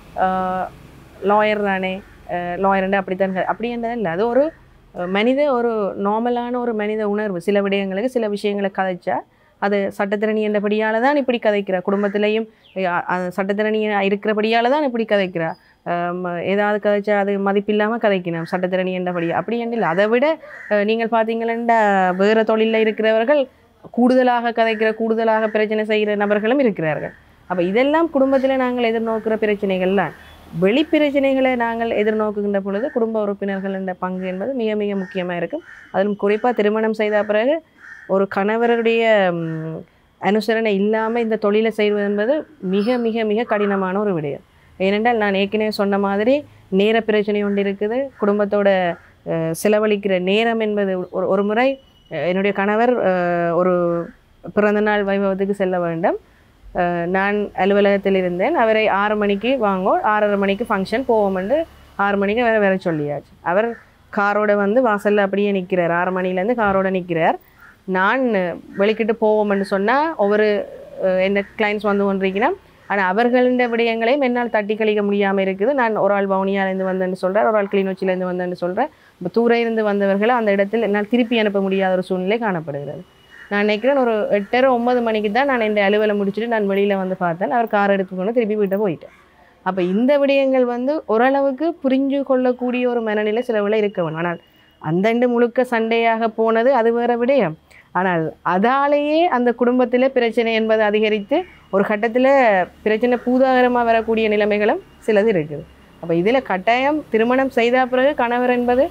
லாயர் தானே லாயர்ண்டு அப்படித்தான் க- அப்படி என்றது இல்லை அது ஒரு அஹ், மனித ஒரு நார்மலான ஒரு மனித உணர்வு சில விடயங்களுக்கு சில விஷயங்களை கதைச்சா அது சட்டத்திறனி என்றபடியால் தான் இப்படி கதைக்கிறா குடும்பத்திலையும் அஹ், அஹ், சட்டத்திறனி இருக்கிறபடியால் தான் இப்படி கதைக்கிறா ஆம், ஏதாவது கதைச்சா அது மதிப்பில்லாமல் கதைக்கணும் சட்டத்திறனி என்றபடி அப்படி என்று இல்லை அதை விட அஹ், நீங்கள் பார்த்தீங்களா வேறு தொழிலில் இருக்கிறவர்கள் கூடுதலாக கதைக்கிற கூடுதலாக பிரச்சனை செய்கிற நபர்களும் இருக்கிறார்கள் அப்போ இதெல்லாம் குடும்பத்தில் நாங்கள் எதிர்நோக்கிற பிரச்சனைகள்லாம் வெளி பிரச்சனைகளை நாங்கள் எதிர்நோக்குகின்ற பொழுது குடும்ப உறுப்பினர்கள் என்ற பங்கு என்பது மிக மிக முக்கியமாக இருக்கும் அதிலும் குறிப்பாக திருமணம் செய்த பிறகு ஒரு கணவருடைய ம், அனுசரணை இல்லாமல் இந்த தொழிலை செய்வது என்பது மிக மிக மிக கடினமான ஒரு விடயம் ஏனென்றால் நான் ஏற்கனவே சொன்ன மாதிரி நேர பிரச்சனை ஒன்று இருக்குது குடும்பத்தோட அஹ், செலவழிக்கிற நேரம் என்பது ஒரு ஒரு முறை அஹ், என்னுடைய கணவர் அஹ், ஒரு பிறந்தநாள் வைபவத்துக்கு செல்ல வேண்டும் அஹ், நான் அலுவலகத்தில் இருந்தேன் அவரை ஆறு மணிக்கு வாங்கோ ஆறரை மணிக்கு ஃபங்க்ஷன் போவோம் என்று ஆறு மணிக்கு வேற வேற சொல்லியாச்சு அவர் காரோட வந்து வாசல்ல அப்படியே நிற்கிறார் ஆறு மணிலேருந்து காரோட நிற்கிறார் நான் வெளிக்கிட்டு போவோம்னு சொன்னால் ஒவ்வொரு அஹ், என்ன கிளைண்ட்ஸ் வந்து கொண்டிருக்கிறேன் ஆனால் அவர்களின் விடயங்களையும் என்னால் தட்டி கழிக்க முடியாமல் இருக்குது நான் ஒரு ஆள் வவுனியாலேருந்து வந்தேன்னு சொல்கிறேன் ஒரு ஆள் கிளிநொச்சியிலேருந்து வந்தேன்னு சொல்கிறேன் இப்போ தூர இருந்து வந்தவர்களை அந்த இடத்தில் என்னால் திருப்பி அனுப்ப முடியாத ஒரு சூழ்நிலை காணப்படுகிறது நான் நினைக்கிறேன் ஒரு எட்டரை ஒன்பது மணிக்கு தான் நான் என் அலுவலை முடிச்சுட்டு நான் வெளியில் வந்து பார்த்தேன் அவர் கார் எடுத்துக்கொண்டு திருப்பி வீட்டை போயிட்டேன் அப்போ இந்த விடயங்கள் வந்து ஓரளவுக்கு புரிஞ்சு கொள்ளக்கூடிய ஒரு மனநிலை சில வேளை இருக்க வேணும் ஆனால் அந்தண்டு முழுக்க சண்டையாக போனது அது வேற விடயம் ஆனால் அதாலேயே அந்த குடும்பத்தில் பிரச்சனை என்பது அதிகரித்து ஒரு கட்டத்தில் பிரச்சனை பூதாகரமாக வரக்கூடிய நிலைமைகளும் சிலது இருக்குது அப்போ இதில் கட்டாயம் திருமணம் செய்த பிறகு கணவர் என்பது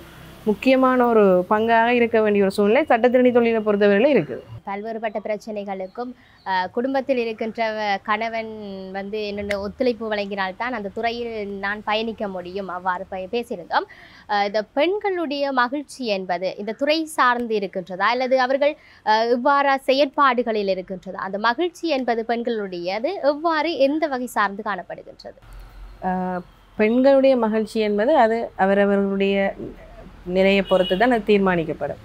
முக்கியமான ஒரு பங்காக இருக்க வேண்டிய ஒரு சூழ்நிலை சட்டத்திரணி தொழிலை பொறுத்தவரையில இருக்குது பல்வேறுபட்ட பிரச்சனைகளுக்கும் அஹ், குடும்பத்தில் இருக்கின்ற வ- கணவன் வந்து என்னென்ன ஒத்துழைப்பு வழங்கினால்தான் அந்த துறையில் நான் பயணிக்க முடியும் அவ்வாறு பய- பேசியிருந்தோம் அஹ், இந்த பெண்களுடைய மகிழ்ச்சி என்பது இந்த துறை சார்ந்து இருக்கின்றதா அல்லது அவர்கள் அஹ், இவ்வாறா செயற்பாடுகளில் இருக்கின்றதா அந்த மகிழ்ச்சி என்பது பெண்களுடையது எவ்வாறு எந்த வகை சார்ந்து காணப்படுகின்றது ஆஹ் பெண்களுடைய மகிழ்ச்சி என்பது அது அவரவர்களுடைய நிலையை பொறுத்து தான் அது தீர்மானிக்கப்படும்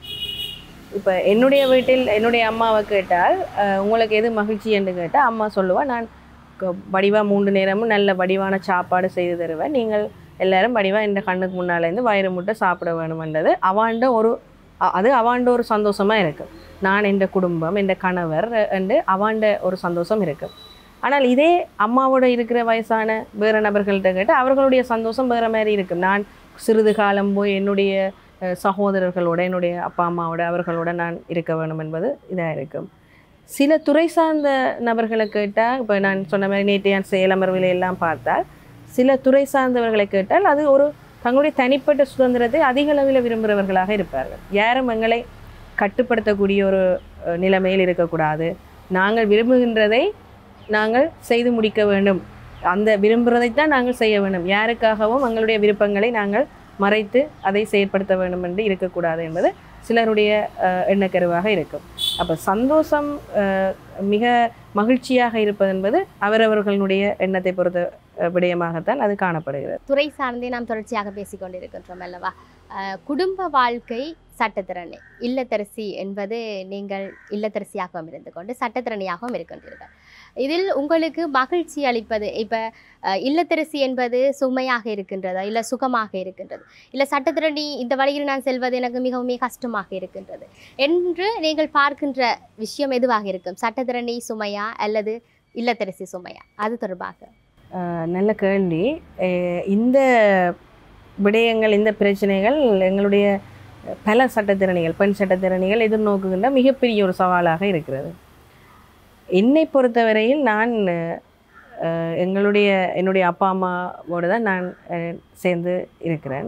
இப்போ என்னுடைய வீட்டில் என்னுடைய அம்மாவை கேட்டால் ஆஹ் உங்களுக்கு எது மகிழ்ச்சி என்று கேட்டால் அம்மா சொல்லுவா நான் க- வடிவா மூன்று நேரமும் நல்ல வடிவான சாப்பாடு செய்து தருவேன் நீங்கள் எல்லாரும் வடிவா இந்த கண்ணுக்கு முன்னாலேருந்து வயிறு முட்டை சாப்பிட வேணுமென்றது அவாண்ட ஒரு அ- அது அவாண்ட ஒரு சந்தோஷமா இருக்கு நான் என் குடும்பம் என் கணவர் என்று அவாண்ட ஒரு சந்தோஷம் இருக்கு ஆனால் இதே அம்மாவோட இருக்கிற வயசான வேறு நபர்கள்ட்ட கேட்டு அவர்களுடைய சந்தோஷம் வேறு மாதிரி இருக்கும் நான் சிறிது காலம் போய் என்னுடைய அஹ், சகோதரர்களோட என்னுடைய அப்பா அம்மாவோட அவர்களோட நான் இருக்க வேணும் என்பது இதாக இருக்கும் சில துறை சார்ந்த நபர்களை கேட்டால் இப்போ நான் சொன்ன மாதிரி நேற்றையான் செயலமர்வில் எல்லாம் பார்த்தால் சில துறை சார்ந்தவர்களை கேட்டால் அது ஒரு தங்களுடைய தனிப்பட்ட சுதந்திரத்தை அதிக அளவில் விரும்புகிறவர்களாக இருப்பார்கள் யாரும் எங்களை கட்டுப்படுத்தக்கூடிய ஒரு அஹ், நிலைமையில் இருக்கக்கூடாது நாங்கள் விரும்புகின்றதை நாங்கள் செய்து முடிக்க வேண்டும் அந்த விரும்புகிறதைத்தான் நாங்கள் செய்ய வேண்டும் யாருக்காகவும் எங்களுடைய விருப்பங்களை நாங்கள் மறைத்து அதை செயற்படுத்த வேண்டும் என்று இருக்கக்கூடாது என்பது சிலருடைய அஹ், எண்ணக்கருவாக இருக்கும் அப்போ சந்தோஷம் அஹ், மிக மகிழ்ச்சியாக இருப்பது என்பது அவரவர்களுடைய எண்ணத்தை பொறுத்த அஹ், விடயமாகத்தான் அது காணப்படுகிறது துறை சார்ந்தே நாம் தொடர்ச்சியாக பேசிக் கொண்டிருக்கின்றோம் அல்லவா அஹ், குடும்ப வாழ்க்கை சட்டத்திறனை இல்லத்தரசி என்பது நீங்கள் இல்லத்தரசியாகவும் இருந்து கொண்டு சட்டத்திறனியாகவும் இருக்கின்றீர்கள் இதில் உங்களுக்கு மகிழ்ச்சி அளிப்பது இப்போ இல்லத்தரசி என்பது சுமையாக இருக்கின்றதா இல்லை சுகமாக இருக்கின்றது இல்லை சட்டத்திறனி இந்த வழியில் நான் செல்வது எனக்கு மிகவும் கஷ்டமாக இருக்கின்றது என்று நீங்கள் பார்க்கின்ற விஷயம் எதுவாக இருக்கும் சட்டத்திறனி சுமையா அல்லது இல்லத்தரசி சுமையா அது தொடர்பாக அஹ், நல்ல கேள்வி அஹ், இந்த விடயங்கள் இந்த பிரச்சனைகள் எங்களுடைய பல சட்டத்திறனிகள் பெண் சட்டத்திறனிகள் எதிர்நோக்குகின்ற மிகப்பெரிய ஒரு சவாலாக இருக்கிறது என்னை பொறுத்தவரையில் நான் அஹ், எங்களுடைய என்னுடைய அப்பா அம்மாவோடு தான் நான் அஹ், சேர்ந்து இருக்கிறேன்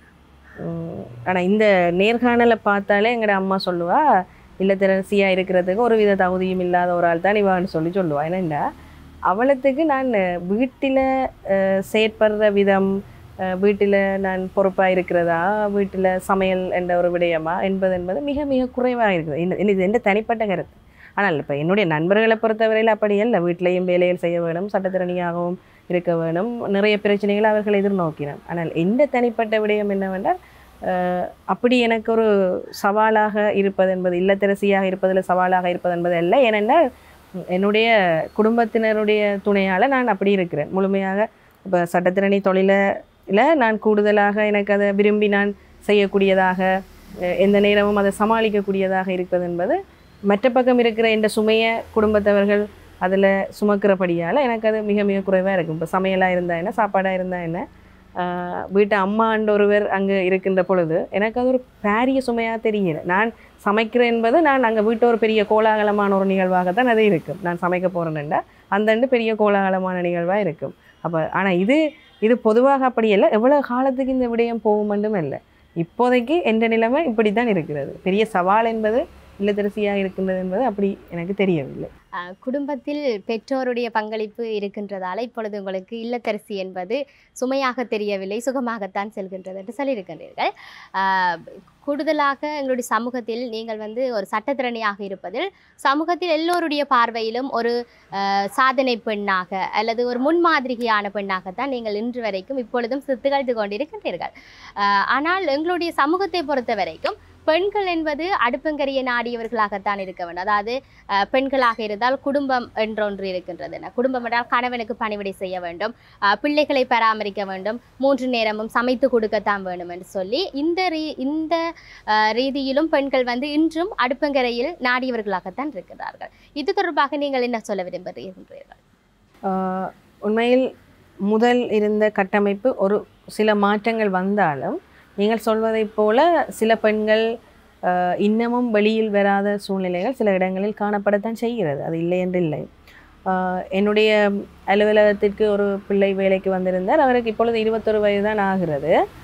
ஆனால் இந்த நேர்காணலை பார்த்தாலே எங்களோட அம்மா சொல்லுவா இல்லத்தரசியாக இருக்கிறதுக்கு ஒரு வித தகுதியும் இல்லாத ஒரு ஆள் தான் இவான்னு சொல்லி சொல்லுவா ஏன்னா அவளத்துக்கு நான் வீட்டில் செயற்படுற விதம் வீட்டில் நான் பொறுப்பாக இருக்கிறதா வீட்டில் சமையல் என்ற ஒரு விடயமா என்பது என்பது மிக மிக குறைவாக இருக்குது என்ன- இது எந்த தனிப்பட்ட கருத்து ஆனால் இப்போ என்னுடைய நண்பர்களை பொறுத்தவரையில் அப்படி இல்லை வீட்டிலையும் வேலைகள் செய்ய வேணும் சட்டத்திறனியாகவும் இருக்க வேணும் நிறைய பிரச்சனைகளை அவர்கள் எதிர்நோக்கினார் ஆனால் எந்த தனிப்பட்ட விடயம் என்னவென்றால் அஹ், அப்படி எனக்கு ஒரு சவாலாக இருப்பது என்பது இல்லத்தரசியாக இருப்பதில் சவாலாக இருப்பது என்பது அல்ல ஏனென்றால் என்னுடைய குடும்பத்தினருடைய துணையால் நான் அப்படி இருக்கிறேன் முழுமையாக இப்போ சட்டத்திறனி தொழிலில் நான் கூடுதலாக எனக்கு அதை விரும்பி நான் செய்யக்கூடியதாக அஹ், எந்த நேரமும் அதை சமாளிக்கக்கூடியதாக இருப்பது என்பது மற்ற பக்கம் இருக்கிற இந்த சுமையை குடும்பத்தவர்கள் அதில் சுமக்கிறபடியால் எனக்கு அது மிக மிக குறைவாக இருக்கும் இப்போ சமையலாக இருந்தால் என்ன சாப்பாடாக இருந்தால் என்ன ஆஹ் வீட்டு அம்மான்ற ஒருவர் அங்கே இருக்கின்ற பொழுது எனக்கு அது ஒரு பாரிய சுமையாக தெரியல நான் சமைக்கிறேன் என்பது நான் அங்கே வீட்டு ஒரு பெரிய கோலாகலமான ஒரு நிகழ்வாகத்தான் அது இருக்கும் நான் சமைக்க போகிறேன்டா அந்தண்டு பெரிய கோலாகலமான நிகழ்வாக இருக்கும் அப்போ ஆனால் இது இது பொதுவாக அப்படி இல்லை எவ்வளோ காலத்துக்கு இந்த விடயம் போகும் மட்டும் இல்லை இப்போதைக்கு எந்த நிலைமை இப்படி தான் இருக்கிறது பெரிய சவால் என்பது இல்லத்தரசியாக இருக்கின்றது என்பது அப்படி எனக்கு தெரியவில்லை அஹ், குடும்பத்தில் பெற்றோருடைய பங்களிப்பு இருக்கின்றதால இப்பொழுது உங்களுக்கு இல்லத்தரசி என்பது சுமையாக தெரியவில்லை சுகமாகத்தான் செல்கின்றது என்று சொல்லியிருக்கின்றீர்கள் அஹ், கூடுதலாக எங்களுடைய சமூகத்தில் நீங்கள் வந்து ஒரு சட்டத்திறனியாக இருப்பதில் சமூகத்தில் எல்லோருடைய பார்வையிலும் ஒரு அஹ், சாதனை பெண்ணாக அல்லது ஒரு முன்மாதிரியான பெண்ணாகத்தான் நீங்கள் இன்று வரைக்கும் இப்பொழுதும் திகழ்ந்து கொண்டிருக்கின்றீர்கள் அஹ், ஆனால் எங்களுடைய சமூகத்தை பொறுத்த வரைக்கும் பெண்கள் என்பது அடுப்பங்கரிய நாடியவர்களாகத்தான் இருக்க வேண்டும் அதாவது அஹ், பெண்களாக இருந்தால் குடும்பம் என்றொன்று இருக்கின்றது என்ன குடும்பம் என்றால் கணவனுக்கு பணிவிடை செய்ய வேண்டும் அஹ், பிள்ளைகளை பராமரிக்க வேண்டும் மூன்று நேரமும் சமைத்து கொடுக்கத்தான் வேண்டும் என்று சொல்லி இந்த ரீ இந்த அஹ், ரீதியிலும் பெண்கள் வந்து இன்றும் அடுப்பங்கரையில் நாடியவர்களாகத்தான் இருக்கிறார்கள் இது தொடர்பாக நீங்கள் என்ன சொல்ல விரும்புகிறீர்கள் ஆஹ் உண்மையில் முதல் இருந்த கட்டமைப்பு ஒரு சில மாற்றங்கள் வந்தாலும் நீங்கள் சொல்வதைப் போல சில பெண்கள் ஆஹ் இன்னமும் வெளியில் வராத சூழ்நிலைகள் சில இடங்களில் காணப்படத்தான் செய்கிறது அது இல்லை என்று இல்லை ஆஹ் என்னுடைய அலுவலகத்திற்கு ஒரு பிள்ளை வேலைக்கு வந்திருந்தார் அவருக்கு இப்பொழுது இருபத்தொரு வயது தான் ஆகிறது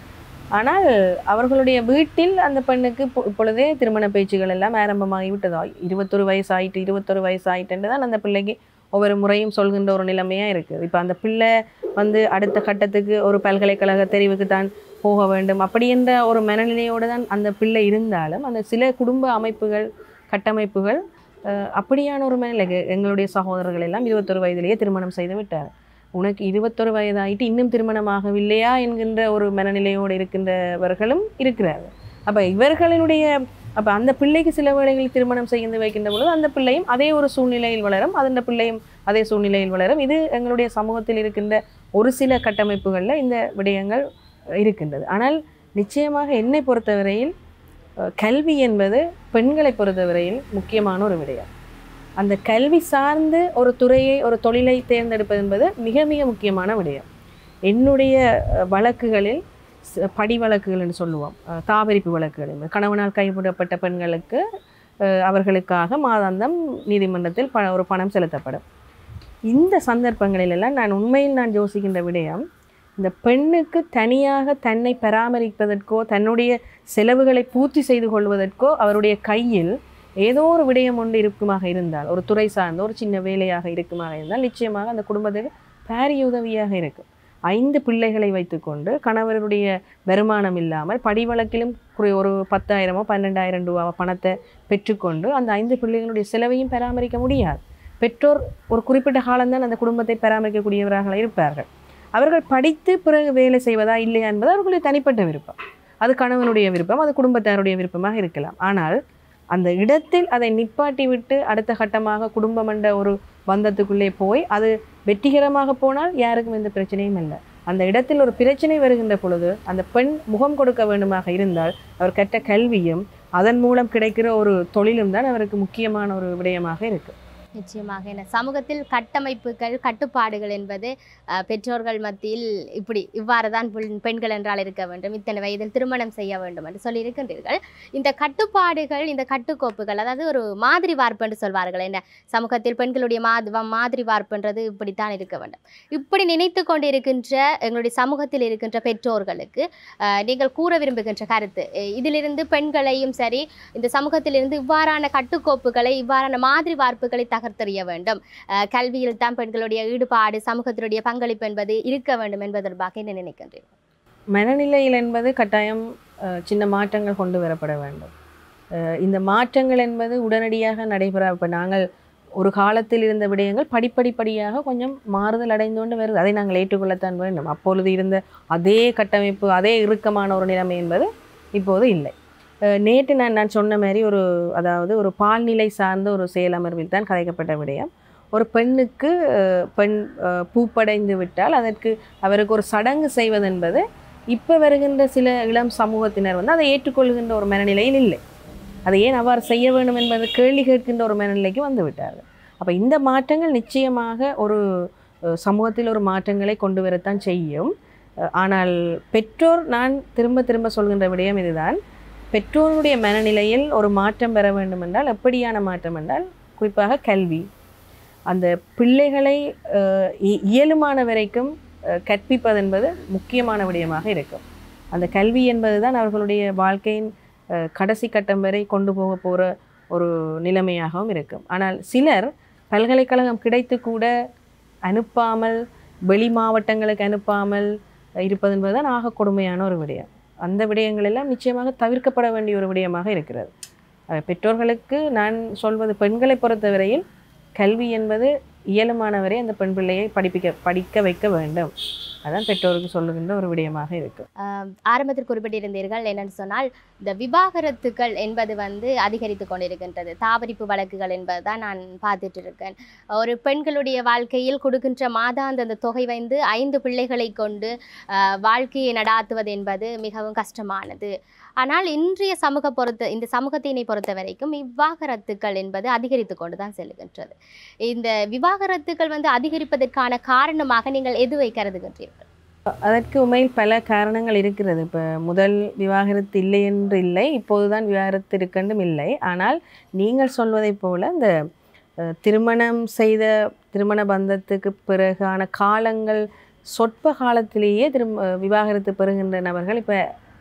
ஆனால் அவர்களுடைய வீட்டில் அந்த பெண்ணுக்கு இப்போ- இப்பொழுதே திருமண பேச்சுகள் எல்லாம் ஆரம்பமாகி விட்டதா இருபத்தொரு வயசு ஆயிட்டு இருபத்தொரு வயசு ஆயிட்டுன்னு தான் அந்த பிள்ளைக்கு ஒவ்வொரு முறையும் சொல்கின்ற ஒரு நிலைமையாக இருக்குது இப்போ அந்த பிள்ளை வந்து அடுத்த கட்டத்துக்கு ஒரு பல்கலைக்கழக தெரிவுக்கு தான் போக வேண்டும் அப்படி என்ற ஒரு மனநிலையோடு தான் அந்த பிள்ளை இருந்தாலும் அந்த சில குடும்ப அமைப்புகள் கட்டமைப்புகள் அஹ், அப்படியான ஒரு மனநிலை எங்களுடைய சகோதரர்கள் எல்லாம் இருபத்தொரு வயதிலேயே திருமணம் செய்து விட்டார் உனக்கு இருபத்தொரு வயதாயிட்டு இன்னும் திருமணமாகவில்லையா என்கின்ற ஒரு மனநிலையோடு இருக்கின்றவர்களும் இருக்கிறார்கள் அப்போ இவர்களுடைய அப்போ அந்த பிள்ளைக்கு சில வேளைகளில் திருமணம் செய்து வைக்கின்ற பொழுது அந்த பிள்ளையும் அதே ஒரு சூழ்நிலையில் வளரும் அந்த பிள்ளையும் அதே சூழ்நிலையில் வளரும் இது எங்களுடைய சமூகத்தில் இருக்கின்ற ஒரு சில கட்டமைப்புகளில் இந்த விடயங்கள் இருக்கின்றது ஆனால் நிச்சயமாக என்னை பொறுத்தவரையில் அஹ், கல்வி என்பது பெண்களை பொறுத்தவரையில் முக்கியமான ஒரு விடயம் அந்த கல்வி சார்ந்து ஒரு துறையை ஒரு தொழிலை தேர்ந்தெடுப்பது என்பது மிக மிக முக்கியமான விடயம் என்னுடைய அஹ், வழக்குகளில் ச- படி வழக்குகள்னு சொல்லுவோம் அஹ், தாபரிப்பு வழக்குகள் என்பது கணவனால் கைவிடப்பட்ட பெண்களுக்கு அஹ், அவர்களுக்காக மாதாந்தம் நீதிமன்றத்தில் ப ஒரு பணம் செலுத்தப்படும் இந்த சந்தர்ப்பங்களிலெல்லாம் நான் உண்மையில் நான் யோசிக்கின்ற விடயம் இந்த பெண்ணுக்கு தனியாக தன்னை பராமரிப்பதற்கோ தன்னுடைய செலவுகளை பூர்த்தி செய்து கொள்வதற்கோ அவருடைய கையில் ஏதோ ஒரு விடயம் ஒன்று இருக்குமாக இருந்தால் ஒரு துறை சார்ந்த ஒரு சின்ன வேலையாக இருக்குமாக இருந்தால் நிச்சயமாக அந்த குடும்பத்துக்கு பாரிய உதவியாக இருக்கும் ஐந்து பிள்ளைகளை வைத்துக்கொண்டு கணவருடைய வருமானம் இல்லாமல் படி வழக்கிலும் குறை- ஒரு பத்தாயிரமோ பன்னெண்டாயிரம் ரூபா பணத்தை பெற்றுக்கொண்டு அந்த ஐந்து பிள்ளைகளுடைய செலவையும் பராமரிக்க முடியாது பெற்றோர் ஒரு குறிப்பிட்ட காலம்தான் அந்த குடும்பத்தை பராமரிக்கக்கூடியவராக இருப்பார்கள் அவர்கள் படித்து பிறகு வேலை செய்வதா இல்லையா என்பது அவர்களுடைய தனிப்பட்ட விருப்பம் அது கணவனுடைய விருப்பம் அது குடும்பத்தாருடைய விருப்பமாக இருக்கலாம் ஆனால் அந்த இடத்தில் அதை நிப்பாட்டி விட்டு அடுத்த கட்டமாக குடும்பம் என்ற ஒரு பந்தத்துக்குள்ளே போய் அது வெற்றிகரமாக போனால் யாருக்கும் எந்த பிரச்சனையும் இல்லை அந்த இடத்தில் ஒரு பிரச்சனை வருகின்ற பொழுது அந்த பெண் முகம் கொடுக்க வேண்டுமாக இருந்தால் அவர் கற்ற கல்வியும் அதன் மூலம் கிடைக்கிற ஒரு தொழிலும் தான் அவருக்கு முக்கியமான ஒரு விடயமாக இருக்கு நிச்சயமாக என சமூகத்தில் கட்டமைப்புகள் கட்டுப்பாடுகள் என்பது அஹ், பெற்றோர்கள் மத்தியில் இப்படி இவ்வாறு தான் பெண்- பெண்கள் என்றால் இருக்க வேண்டும் இத்தனை வயதில் திருமணம் செய்ய வேண்டும் என்று சொல்லியிருக்கின்றீர்கள் இந்த கட்டுப்பாடுகள் இந்த கட்டுக்கோப்புகள் அதாவது ஒரு மாதிரி வார்ப்பு என்று சொல்வார்கள் என்ன சமூகத்தில் பெண்களுடைய மாது மாதிரி வார்ப்புன்றது இப்படித்தான் இருக்க வேண்டும் இப்படி நினைத்து கொண்டிருக்கின்ற எங்களுடைய சமூகத்தில் இருக்கின்ற பெற்றோர்களுக்கு அஹ், நீங்கள் கூற விரும்புகின்ற கருத்து அஹ், இதிலிருந்து பெண்களையும் சரி இந்த சமூகத்திலிருந்து இவ்வாறான கட்டுக்கோப்புகளை இவ்வாறான மாதிரி வார்ப்புகளை தகர்த்தெறிய வேண்டும் அஹ், கல்வியில் தான் பெண்களுடைய ஈடுபாடு சமூகத்தினுடைய பங்களிப்பு என்பது இருக்க வேண்டும் என்பது தொடர்பாக என்ன நினைக்கின்றீர்கள் மனநிலையில் என்பது கட்டாயம் அஹ், சின்ன மாற்றங்கள் கொண்டு வரப்பட வேண்டும் அஹ், இந்த மாற்றங்கள் என்பது உடனடியாக நடைபெற இப்போ நாங்கள் ஒரு காலத்தில் இருந்த விடயங்கள் படிப்படிப்படியாக கொஞ்சம் மாறுதல் அடைந்து கொண்டு வருது அதை நாங்கள் ஏற்றுக்கொள்ளத்தான் வேண்டும் அப்பொழுது இருந்த அதே கட்டமைப்பு அதே இறுக்கமான ஒரு நிலைமை என்பது இப்போது இல்லை அஹ், நேற்று நான் நான் சொன்ன மாதிரி ஒரு அதாவது ஒரு பால்நிலை சார்ந்த ஒரு செயலமர்வில் தான் கதைக்கப்பட்ட விடயம் ஒரு பெண்ணுக்கு அஹ், பெண் அஹ், பூப்படைந்து விட்டால் அதற்கு அவருக்கு ஒரு சடங்கு செய்வது என்பது இப்போ வருகின்ற சில இளம் சமூகத்தினர் வந்து அதை ஏற்றுக்கொள்கின்ற ஒரு மனநிலையில் இல்லை அதை ஏன் அவ்வாறு செய்ய வேண்டும் என்பது கேள்வி கேட்கின்ற ஒரு மனநிலைக்கு வந்து விட்டார்கள் அப்போ இந்த மாற்றங்கள் நிச்சயமாக ஒரு அஹ், சமூகத்தில் ஒரு மாற்றங்களை கொண்டு வரத்தான் செய்யும் அஹ், ஆனால் பெற்றோர் நான் திரும்ப திரும்ப சொல்கின்ற விடயம் இதுதான் பெற்றோருடைய மனநிலையில் ஒரு மாற்றம் பெற வேண்டும் என்றால் எப்படியான மாற்றம் என்றால் குறிப்பாக கல்வி அந்த பிள்ளைகளை அஹ், இ- இயலுமான வரைக்கும் அஹ், கற்பிப்பது என்பது முக்கியமான விடயமாக இருக்கும் அந்த கல்வி என்பது தான் அவர்களுடைய வாழ்க்கையின் அஹ், கடைசி கட்டம் வரை கொண்டு போக போகிற ஒரு நிலைமையாகவும் இருக்கும் ஆனால் சிலர் பல்கலைக்கழகம் கிடைத்து கூட அனுப்பாமல் வெளி மாவட்டங்களுக்கு அனுப்பாமல் இருப்பது என்பதுதான் ஆக கொடுமையான ஒரு விடயம் அந்த விடயங்கள் எல்லாம் நிச்சயமாக தவிர்க்கப்பட வேண்டிய ஒரு விடயமாக இருக்கிறது அஹ் பெற்றோர்களுக்கு நான் சொல்வது பெண்களை பொறுத்தவரையில் கல்வி என்பது இயலுமானவரை அந்த பெண் பிள்ளையை படிப்பிக்க படிக்க வைக்க வேண்டும் அதான் பெற்றோருக்கு சொல்லுகின்ற ஒரு விடயமாக இருக்கு ஆரம்பத்தில் குறிப்பிட்டிருந்தீர்கள் என்னன்னு சொன்னால் இந்த விவாகரத்துகள் என்பது வந்து அதிகரித்து கொண்டிருக்கின்றது தாவரிப்பு வழக்குகள் என்பது தான் நான் பார்த்துட்டு இருக்கேன் ஒரு பெண்களுடைய வாழ்க்கையில் கொடுக்கின்ற மாதாந்த அந்த தொகை வந்து ஐந்து பிள்ளைகளை கொண்டு அஹ், வாழ்க்கையை நடாத்துவது என்பது மிகவும் கஷ்டமானது ஆனால் இன்றைய சமூக பொறுத்த இந்த சமூகத்தினை பொறுத்த வரைக்கும் விவாகரத்துக்கள் என்பது அதிகரித்து கொண்டு தான் செல்கின்றது இந்த விவாகரத்துகள் வந்து அதிகரிப்பதற்கான காரணமாக நீங்கள் எதுவை கருதுகின்றீர்கள் அதற்கு உண்மையில் பல காரணங்கள் இருக்கிறது இப்போ முதல் விவாகரத்து இல்லை என்று இல்லை இப்போதுதான் விவாகரத்து இருக்கண்டும் இல்லை ஆனால் நீங்கள் சொல்வதைப் போல இந்த அஹ், திருமணம் செய்த திருமண பந்தத்துக்கு பிறகான காலங்கள் சொற்ப காலத்திலேயே திரும் விவாகரத்து பெறுகின்ற நபர்கள் இப்போ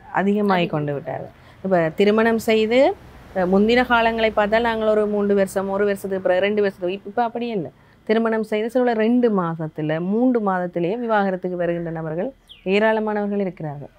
அதிகமாகி கொண்டு விட்டார்கள் இப்போ திருமணம் செய்து அஹ், முந்தின காலங்களை பார்த்தால் நாங்கள் ஒரு மூன்று வருஷம் ஒரு வருஷத்துக்கு பிறகு ரெண்டு வருஷத்துக்கு இப்போ அப்படி இல்லை திருமணம் செய்து சில ரெண்டு மாதத்தில் மூன்று மாதத்திலேயே விவாகரத்துக்கு வருகின்ற நபர்கள் ஏராளமானவர்கள் இருக்கிறார்கள்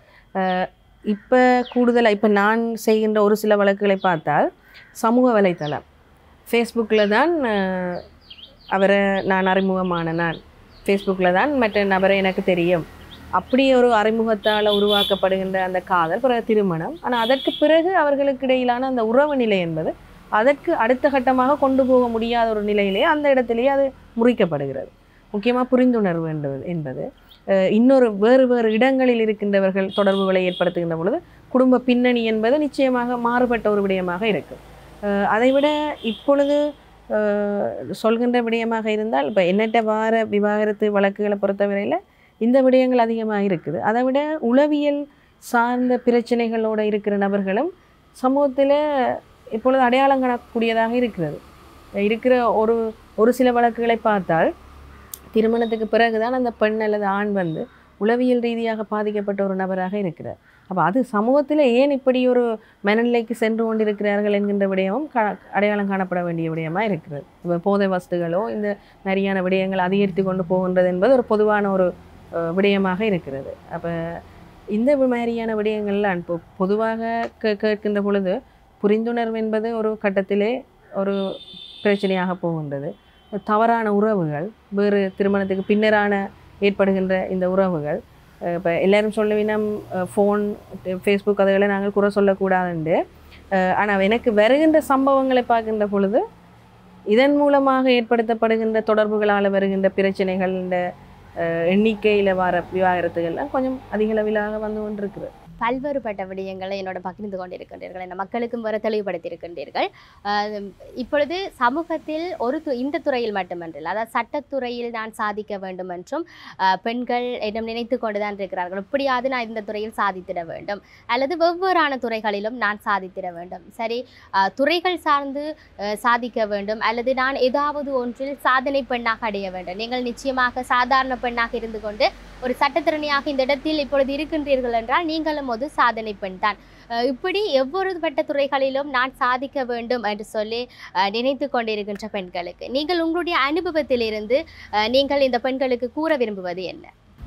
இப்போ கூடுதலாக இப்போ நான் செய்கின்ற ஒரு சில வழக்குகளை பார்த்தால் சமூக வலைத்தளம் ஃபேஸ்புக்கில் தான் அஹ், அவரை நான் அறிமுகமான நான் ஃபேஸ்புக்கில் தான் மற்ற நபரை எனக்கு தெரியும் அப்படி ஒரு அறிமுகத்தால் உருவாக்கப்படுகின்ற அந்த காதல் பிறகு திருமணம் ஆனால் அதற்கு பிறகு அவர்களுக்கு இடையிலான அந்த உறவு நிலை என்பது அதற்கு அடுத்த கட்டமாக கொண்டு போக முடியாத ஒரு நிலையிலே அந்த இடத்திலேயே அது முறிக்கப்படுகிறது முக்கியமாக புரிந்துணர்வு என்பது என்பது அஹ், இன்னொரு வேறு வேறு இடங்களில் இருக்கின்றவர்கள் தொடர்புகளை ஏற்படுத்துகின்ற பொழுது குடும்ப பின்னணி என்பது நிச்சயமாக மாறுபட்ட ஒரு விடயமாக இருக்கும் அஹ், அதைவிட இப்பொழுது அஹ், சொல்கின்ற விடயமாக இருந்தால் இப்போ எண்ணற்ற வார விவாகரத்து வழக்குகளை பொறுத்தவரையில் இந்த விடயங்கள் அதிகமாக இருக்குது அதை விட உளவியல் சார்ந்த பிரச்சனைகளோடு இருக்கிற நபர்களும் சமூகத்தில் இப்பொழுது அடையாளம் காணக்கூடியதாக இருக்கிறது இருக்கிற ஒரு ஒரு சில வழக்குகளை பார்த்தால் திருமணத்துக்கு பிறகுதான் அந்த பெண் அல்லது ஆண் வந்து உளவியல் ரீதியாக பாதிக்கப்பட்ட ஒரு நபராக இருக்கிறார் அப்போ அது சமூகத்தில் ஏன் இப்படி ஒரு மனநிலைக்கு சென்று கொண்டிருக்கிறார்கள் என்கின்ற விடயமும் கா அடையாளம் காணப்பட வேண்டிய விடயமாக இருக்கிறது இப்போ போதை வஸ்துகளோ இந்த மாதிரியான விடயங்கள் அதிகரித்து கொண்டு போகின்றது என்பது ஒரு பொதுவான ஒரு அஹ், விடயமாக இருக்கிறது அப்போ இந்த மாதிரியான விடயங்கள்லாம் இப்போ பொதுவாக கே கேட்கின்ற பொழுது புரிந்துணர்வு என்பது ஒரு கட்டத்திலே ஒரு பிரச்சனையாக போகின்றது தவறான உறவுகள் வேறு திருமணத்துக்கு பின்னரான ஏற்படுகின்ற இந்த உறவுகள் இப்போ எல்லாரும் சொல்லுவினம் ஃபோன் ஃபேஸ்புக் அதுகளை நாங்கள் குறை சொல்லக்கூடாதுண்டு ஆனால் எனக்கு வருகின்ற சம்பவங்களை பார்க்கின்ற பொழுது இதன் மூலமாக ஏற்படுத்தப்படுகின்ற தொடர்புகளால் வருகின்ற பிரச்சனைகள் இந்த எண்ணிக்கையில் வர விவாகரத்துகள்லாம் கொஞ்சம் அதிக அளவிலாக வந்து கொண்டிருக்குது பல்வேறுபட்ட விடயங்களை என்னோட பகிர்ந்து கொண்டிருக்கின்றீர்கள் இந்த மக்களுக்கும் வர தெளிவுபடுத்தியிருக்கின்றீர்கள் ஆஹ் இப்பொழுது சமூகத்தில் ஒரு து இந்த துறையில் மட்டுமன்றல அதாவது சட்டத்துறையில் நான் சாதிக்க வேண்டும் என்றும் ஆஹ் பெண்கள் என்னும் நினைத்து கொண்டுதான் இருக்கிறார்கள் இப்படியாவது நான் இந்த துறையில் சாதித்திட வேண்டும் அல்லது வெவ்வேறான துறைகளிலும் நான் சாதித்திட வேண்டும் சரி ஆஹ் துறைகள் சார்ந்து ஆஹ் சாதிக்க வேண்டும் அல்லது நான் ஏதாவது ஒன்றில் சாதனை பெண்ணாக அடைய வேண்டும் நீங்கள் நிச்சயமாக சாதாரண பெண்ணாக இருந்து கொண்டு ஒரு சட்டத்திறனியாக இந்த இடத்தில் இப்பொழுது இருக்கின்றீர்கள் என்றால் நீங்களும் ஒரு சாதனை பெண் தான் அஹ் இப்படி எவ்வொருபட்ட துறைகளிலும் நான் சாதிக்க வேண்டும் என்று சொல்லி அஹ், நினைத்து கொண்டிருக்கின்ற பெண்களுக்கு நீங்கள் உங்களுடைய அனுபவத்திலிருந்து அஹ், நீங்கள் இந்த பெண்களுக்கு கூற விரும்புவது என்ன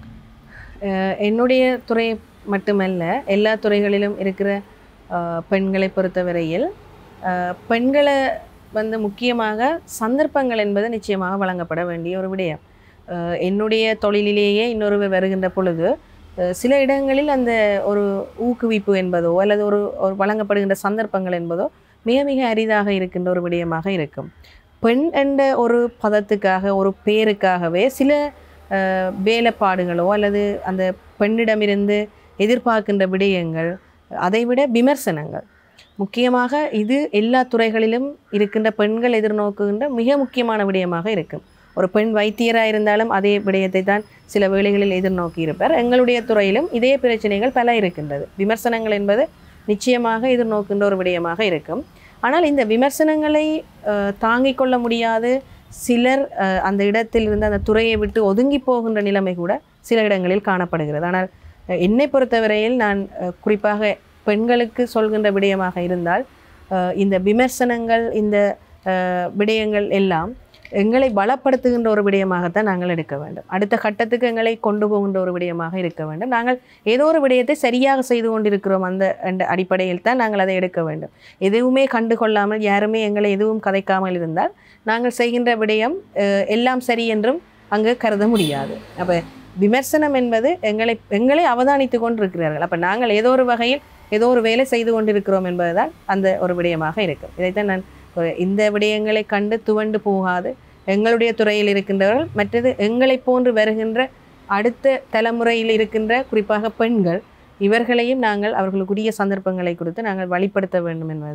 அஹ் என்னுடைய துறை மட்டுமல்ல எல்லா துறைகளிலும் இருக்கிற அஹ், பெண்களை பொறுத்தவரையில் அஹ், பெண்களை வந்து முக்கியமாக சந்தர்ப்பங்கள் என்பது நிச்சயமாக வழங்கப்பட வேண்டிய ஒரு விடயம் அஹ், என்னுடைய தொழிலிலேயே இன்னொருவர் வருகின்ற பொழுது அஹ், சில இடங்களில் அந்த ஒரு ஊக்குவிப்பு என்பதோ அல்லது ஒரு ஒரு வழங்கப்படுகின்ற சந்தர்ப்பங்கள் என்பதோ மிக மிக அரிதாக இருக்கின்ற ஒரு விடயமாக இருக்கும் பெண் என்ற ஒரு பதத்துக்காக ஒரு பேருக்காகவே சில அஹ், வேலைப்பாடுகளோ அல்லது அந்த பெண்ணிடமிருந்து எதிர்பார்க்கின்ற விடயங்கள் அதைவிட விமர்சனங்கள் முக்கியமாக இது எல்லா துறைகளிலும் இருக்கின்ற பெண்கள் எதிர்நோக்குகின்ற மிக முக்கியமான விடயமாக இருக்கும் ஒரு பெண் வைத்தியராக இருந்தாலும் அதே விடயத்தை தான் சில வேளைகளில் எதிர்நோக்கி இருப்பார் எங்களுடைய துறையிலும் இதே பிரச்சனைகள் பல இருக்கின்றது விமர்சனங்கள் என்பது நிச்சயமாக எதிர்நோக்கின்ற ஒரு விடயமாக இருக்கும் ஆனால் இந்த விமர்சனங்களை அஹ், தாங்கிக் கொள்ள முடியாது சிலர் அஹ், அந்த இடத்தில் இருந்து அந்த துறையை விட்டு ஒதுங்கி போகின்ற நிலைமை கூட சில இடங்களில் காணப்படுகிறது ஆனால் அஹ், என்னை பொறுத்தவரையில் நான் அஹ், குறிப்பாக பெண்களுக்கு சொல்கின்ற விடயமாக இருந்தால் அஹ், இந்த விமர்சனங்கள் இந்த அஹ், விடயங்கள் எல்லாம் எங்களை பலப்படுத்துகின்ற ஒரு விடயமாகத்தான் நாங்கள் எடுக்க வேண்டும் அடுத்த கட்டத்துக்கு எங்களை கொண்டு போகின்ற ஒரு விடயமாக இருக்க வேண்டும் நாங்கள் ஏதோ ஒரு விடயத்தை சரியாக செய்து கொண்டிருக்கிறோம் அந்த அந்த அடிப்படையில் தான் நாங்கள் அதை எடுக்க வேண்டும் எதுவுமே கண்டு கொள்ளாமல் யாருமே எங்களை எதுவும் கதைக்காமல் இருந்தால் நாங்கள் செய்கின்ற விடயம் அஹ், எல்லாம் சரி என்றும் அங்கு கருத முடியாது அப்போ விமர்சனம் என்பது எங்களை எங்களை அவதானித்து கொண்டிருக்கிறார்கள் அப்போ நாங்கள் ஏதோ ஒரு வகையில் ஏதோ ஒரு வேலை செய்து கொண்டிருக்கிறோம் என்பதுதான் அந்த ஒரு விடயமாக இருக்கும் இதைத்தான் நான் ஒரு இந்த விடயங்களை கண்டு துவண்டு போகாது எங்களுடைய துறையில் இருக்கின்றவர்கள் மற்றது எங்களைப் போன்று வருகின்ற அடுத்த தலைமுறையில் இருக்கின்ற குறிப்பாக பெண்கள் இவர்களையும் நாங்கள் அவர்களுக்குரிய சந்தர்ப்பங்களை கொடுத்து நாங்கள் வழிப்படுத்த வேண்டும் என்பதுதான்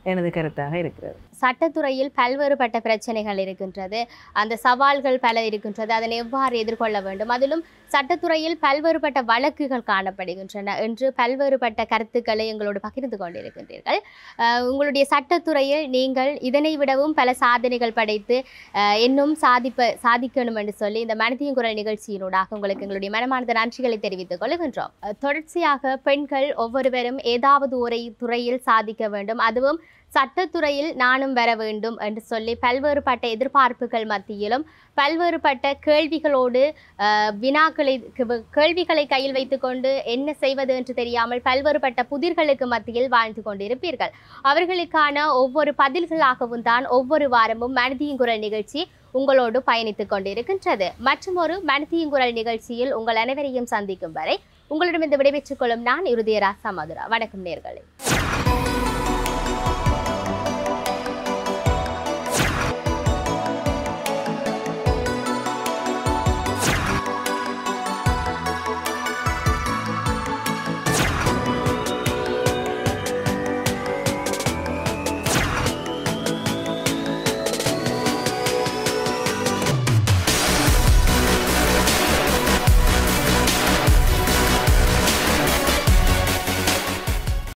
எனது கருத்தாக இருக்கிறது சட்டத்துறையில் பல்வேறுபட்ட பிரச்சனைகள் இருக்கின்றது அந்த சவால்கள் பல இருக்கின்றது அதனை எவ்வாறு எதிர்கொள்ள வேண்டும் அதிலும் சட்டத்துறையில் பல்வேறுபட்ட வழக்குகள் காணப்படுகின்றன என்று பல்வேறுபட்ட கருத்துக்களை எங்களோடு பகிர்ந்து கொண்டிருக்கின்றீர்கள் அஹ் உங்களுடைய சட்டத்துறையில் நீங்கள் இதனை விடவும் பல சாதனைகள் படைத்து அஹ் இன்னும் சாதிப்ப சாதிக்கணும் என்று சொல்லி இந்த மனதியின் குரல் நிகழ்ச்சியினூடாக உங்களுக்கு எங்களுடைய மனமார்ந்த நன்றிகளை தெரிவித்துக் கொள்கின்றோம் அஹ் தொடர்ச்சியாக பெண்கள் ஒவ்வொருவரும் ஏதாவது ஒரு துறையில் சாதிக்க வேண்டும் அதுவும் சட்டத்துறையில் நானும் வர வேண்டும் என்று சொல்லி பல்வேறுபட்ட எதிர்பார்ப்புகள் மத்தியிலும் பல்வேறுபட்ட கேள்விகளோடு அஹ், வினாக்களை கு- கேள்விகளை கையில் வைத்துக்கொண்டு என்ன செய்வது என்று தெரியாமல் பல்வேறுபட்ட புதிர்களுக்கு மத்தியில் வாழ்ந்து கொண்டிருப்பீர்கள் அவர்களுக்கான ஒவ்வொரு பதில்களாகவும் தான் ஒவ்வொரு வாரமும் மனதியின் குரல் நிகழ்ச்சி உங்களோடு பயணித்துக் கொண்டிருக்கின்றது மற்றும் ஒரு மனதியின் குரல் நிகழ்ச்சியில் உங்கள் அனைவரையும் சந்திக்கும் வரை உங்களிடமிருந்து விடைபெற்றுக் கொள்ளும் நான் இறுதியராசா மதுரா வணக்கம் நேர்களே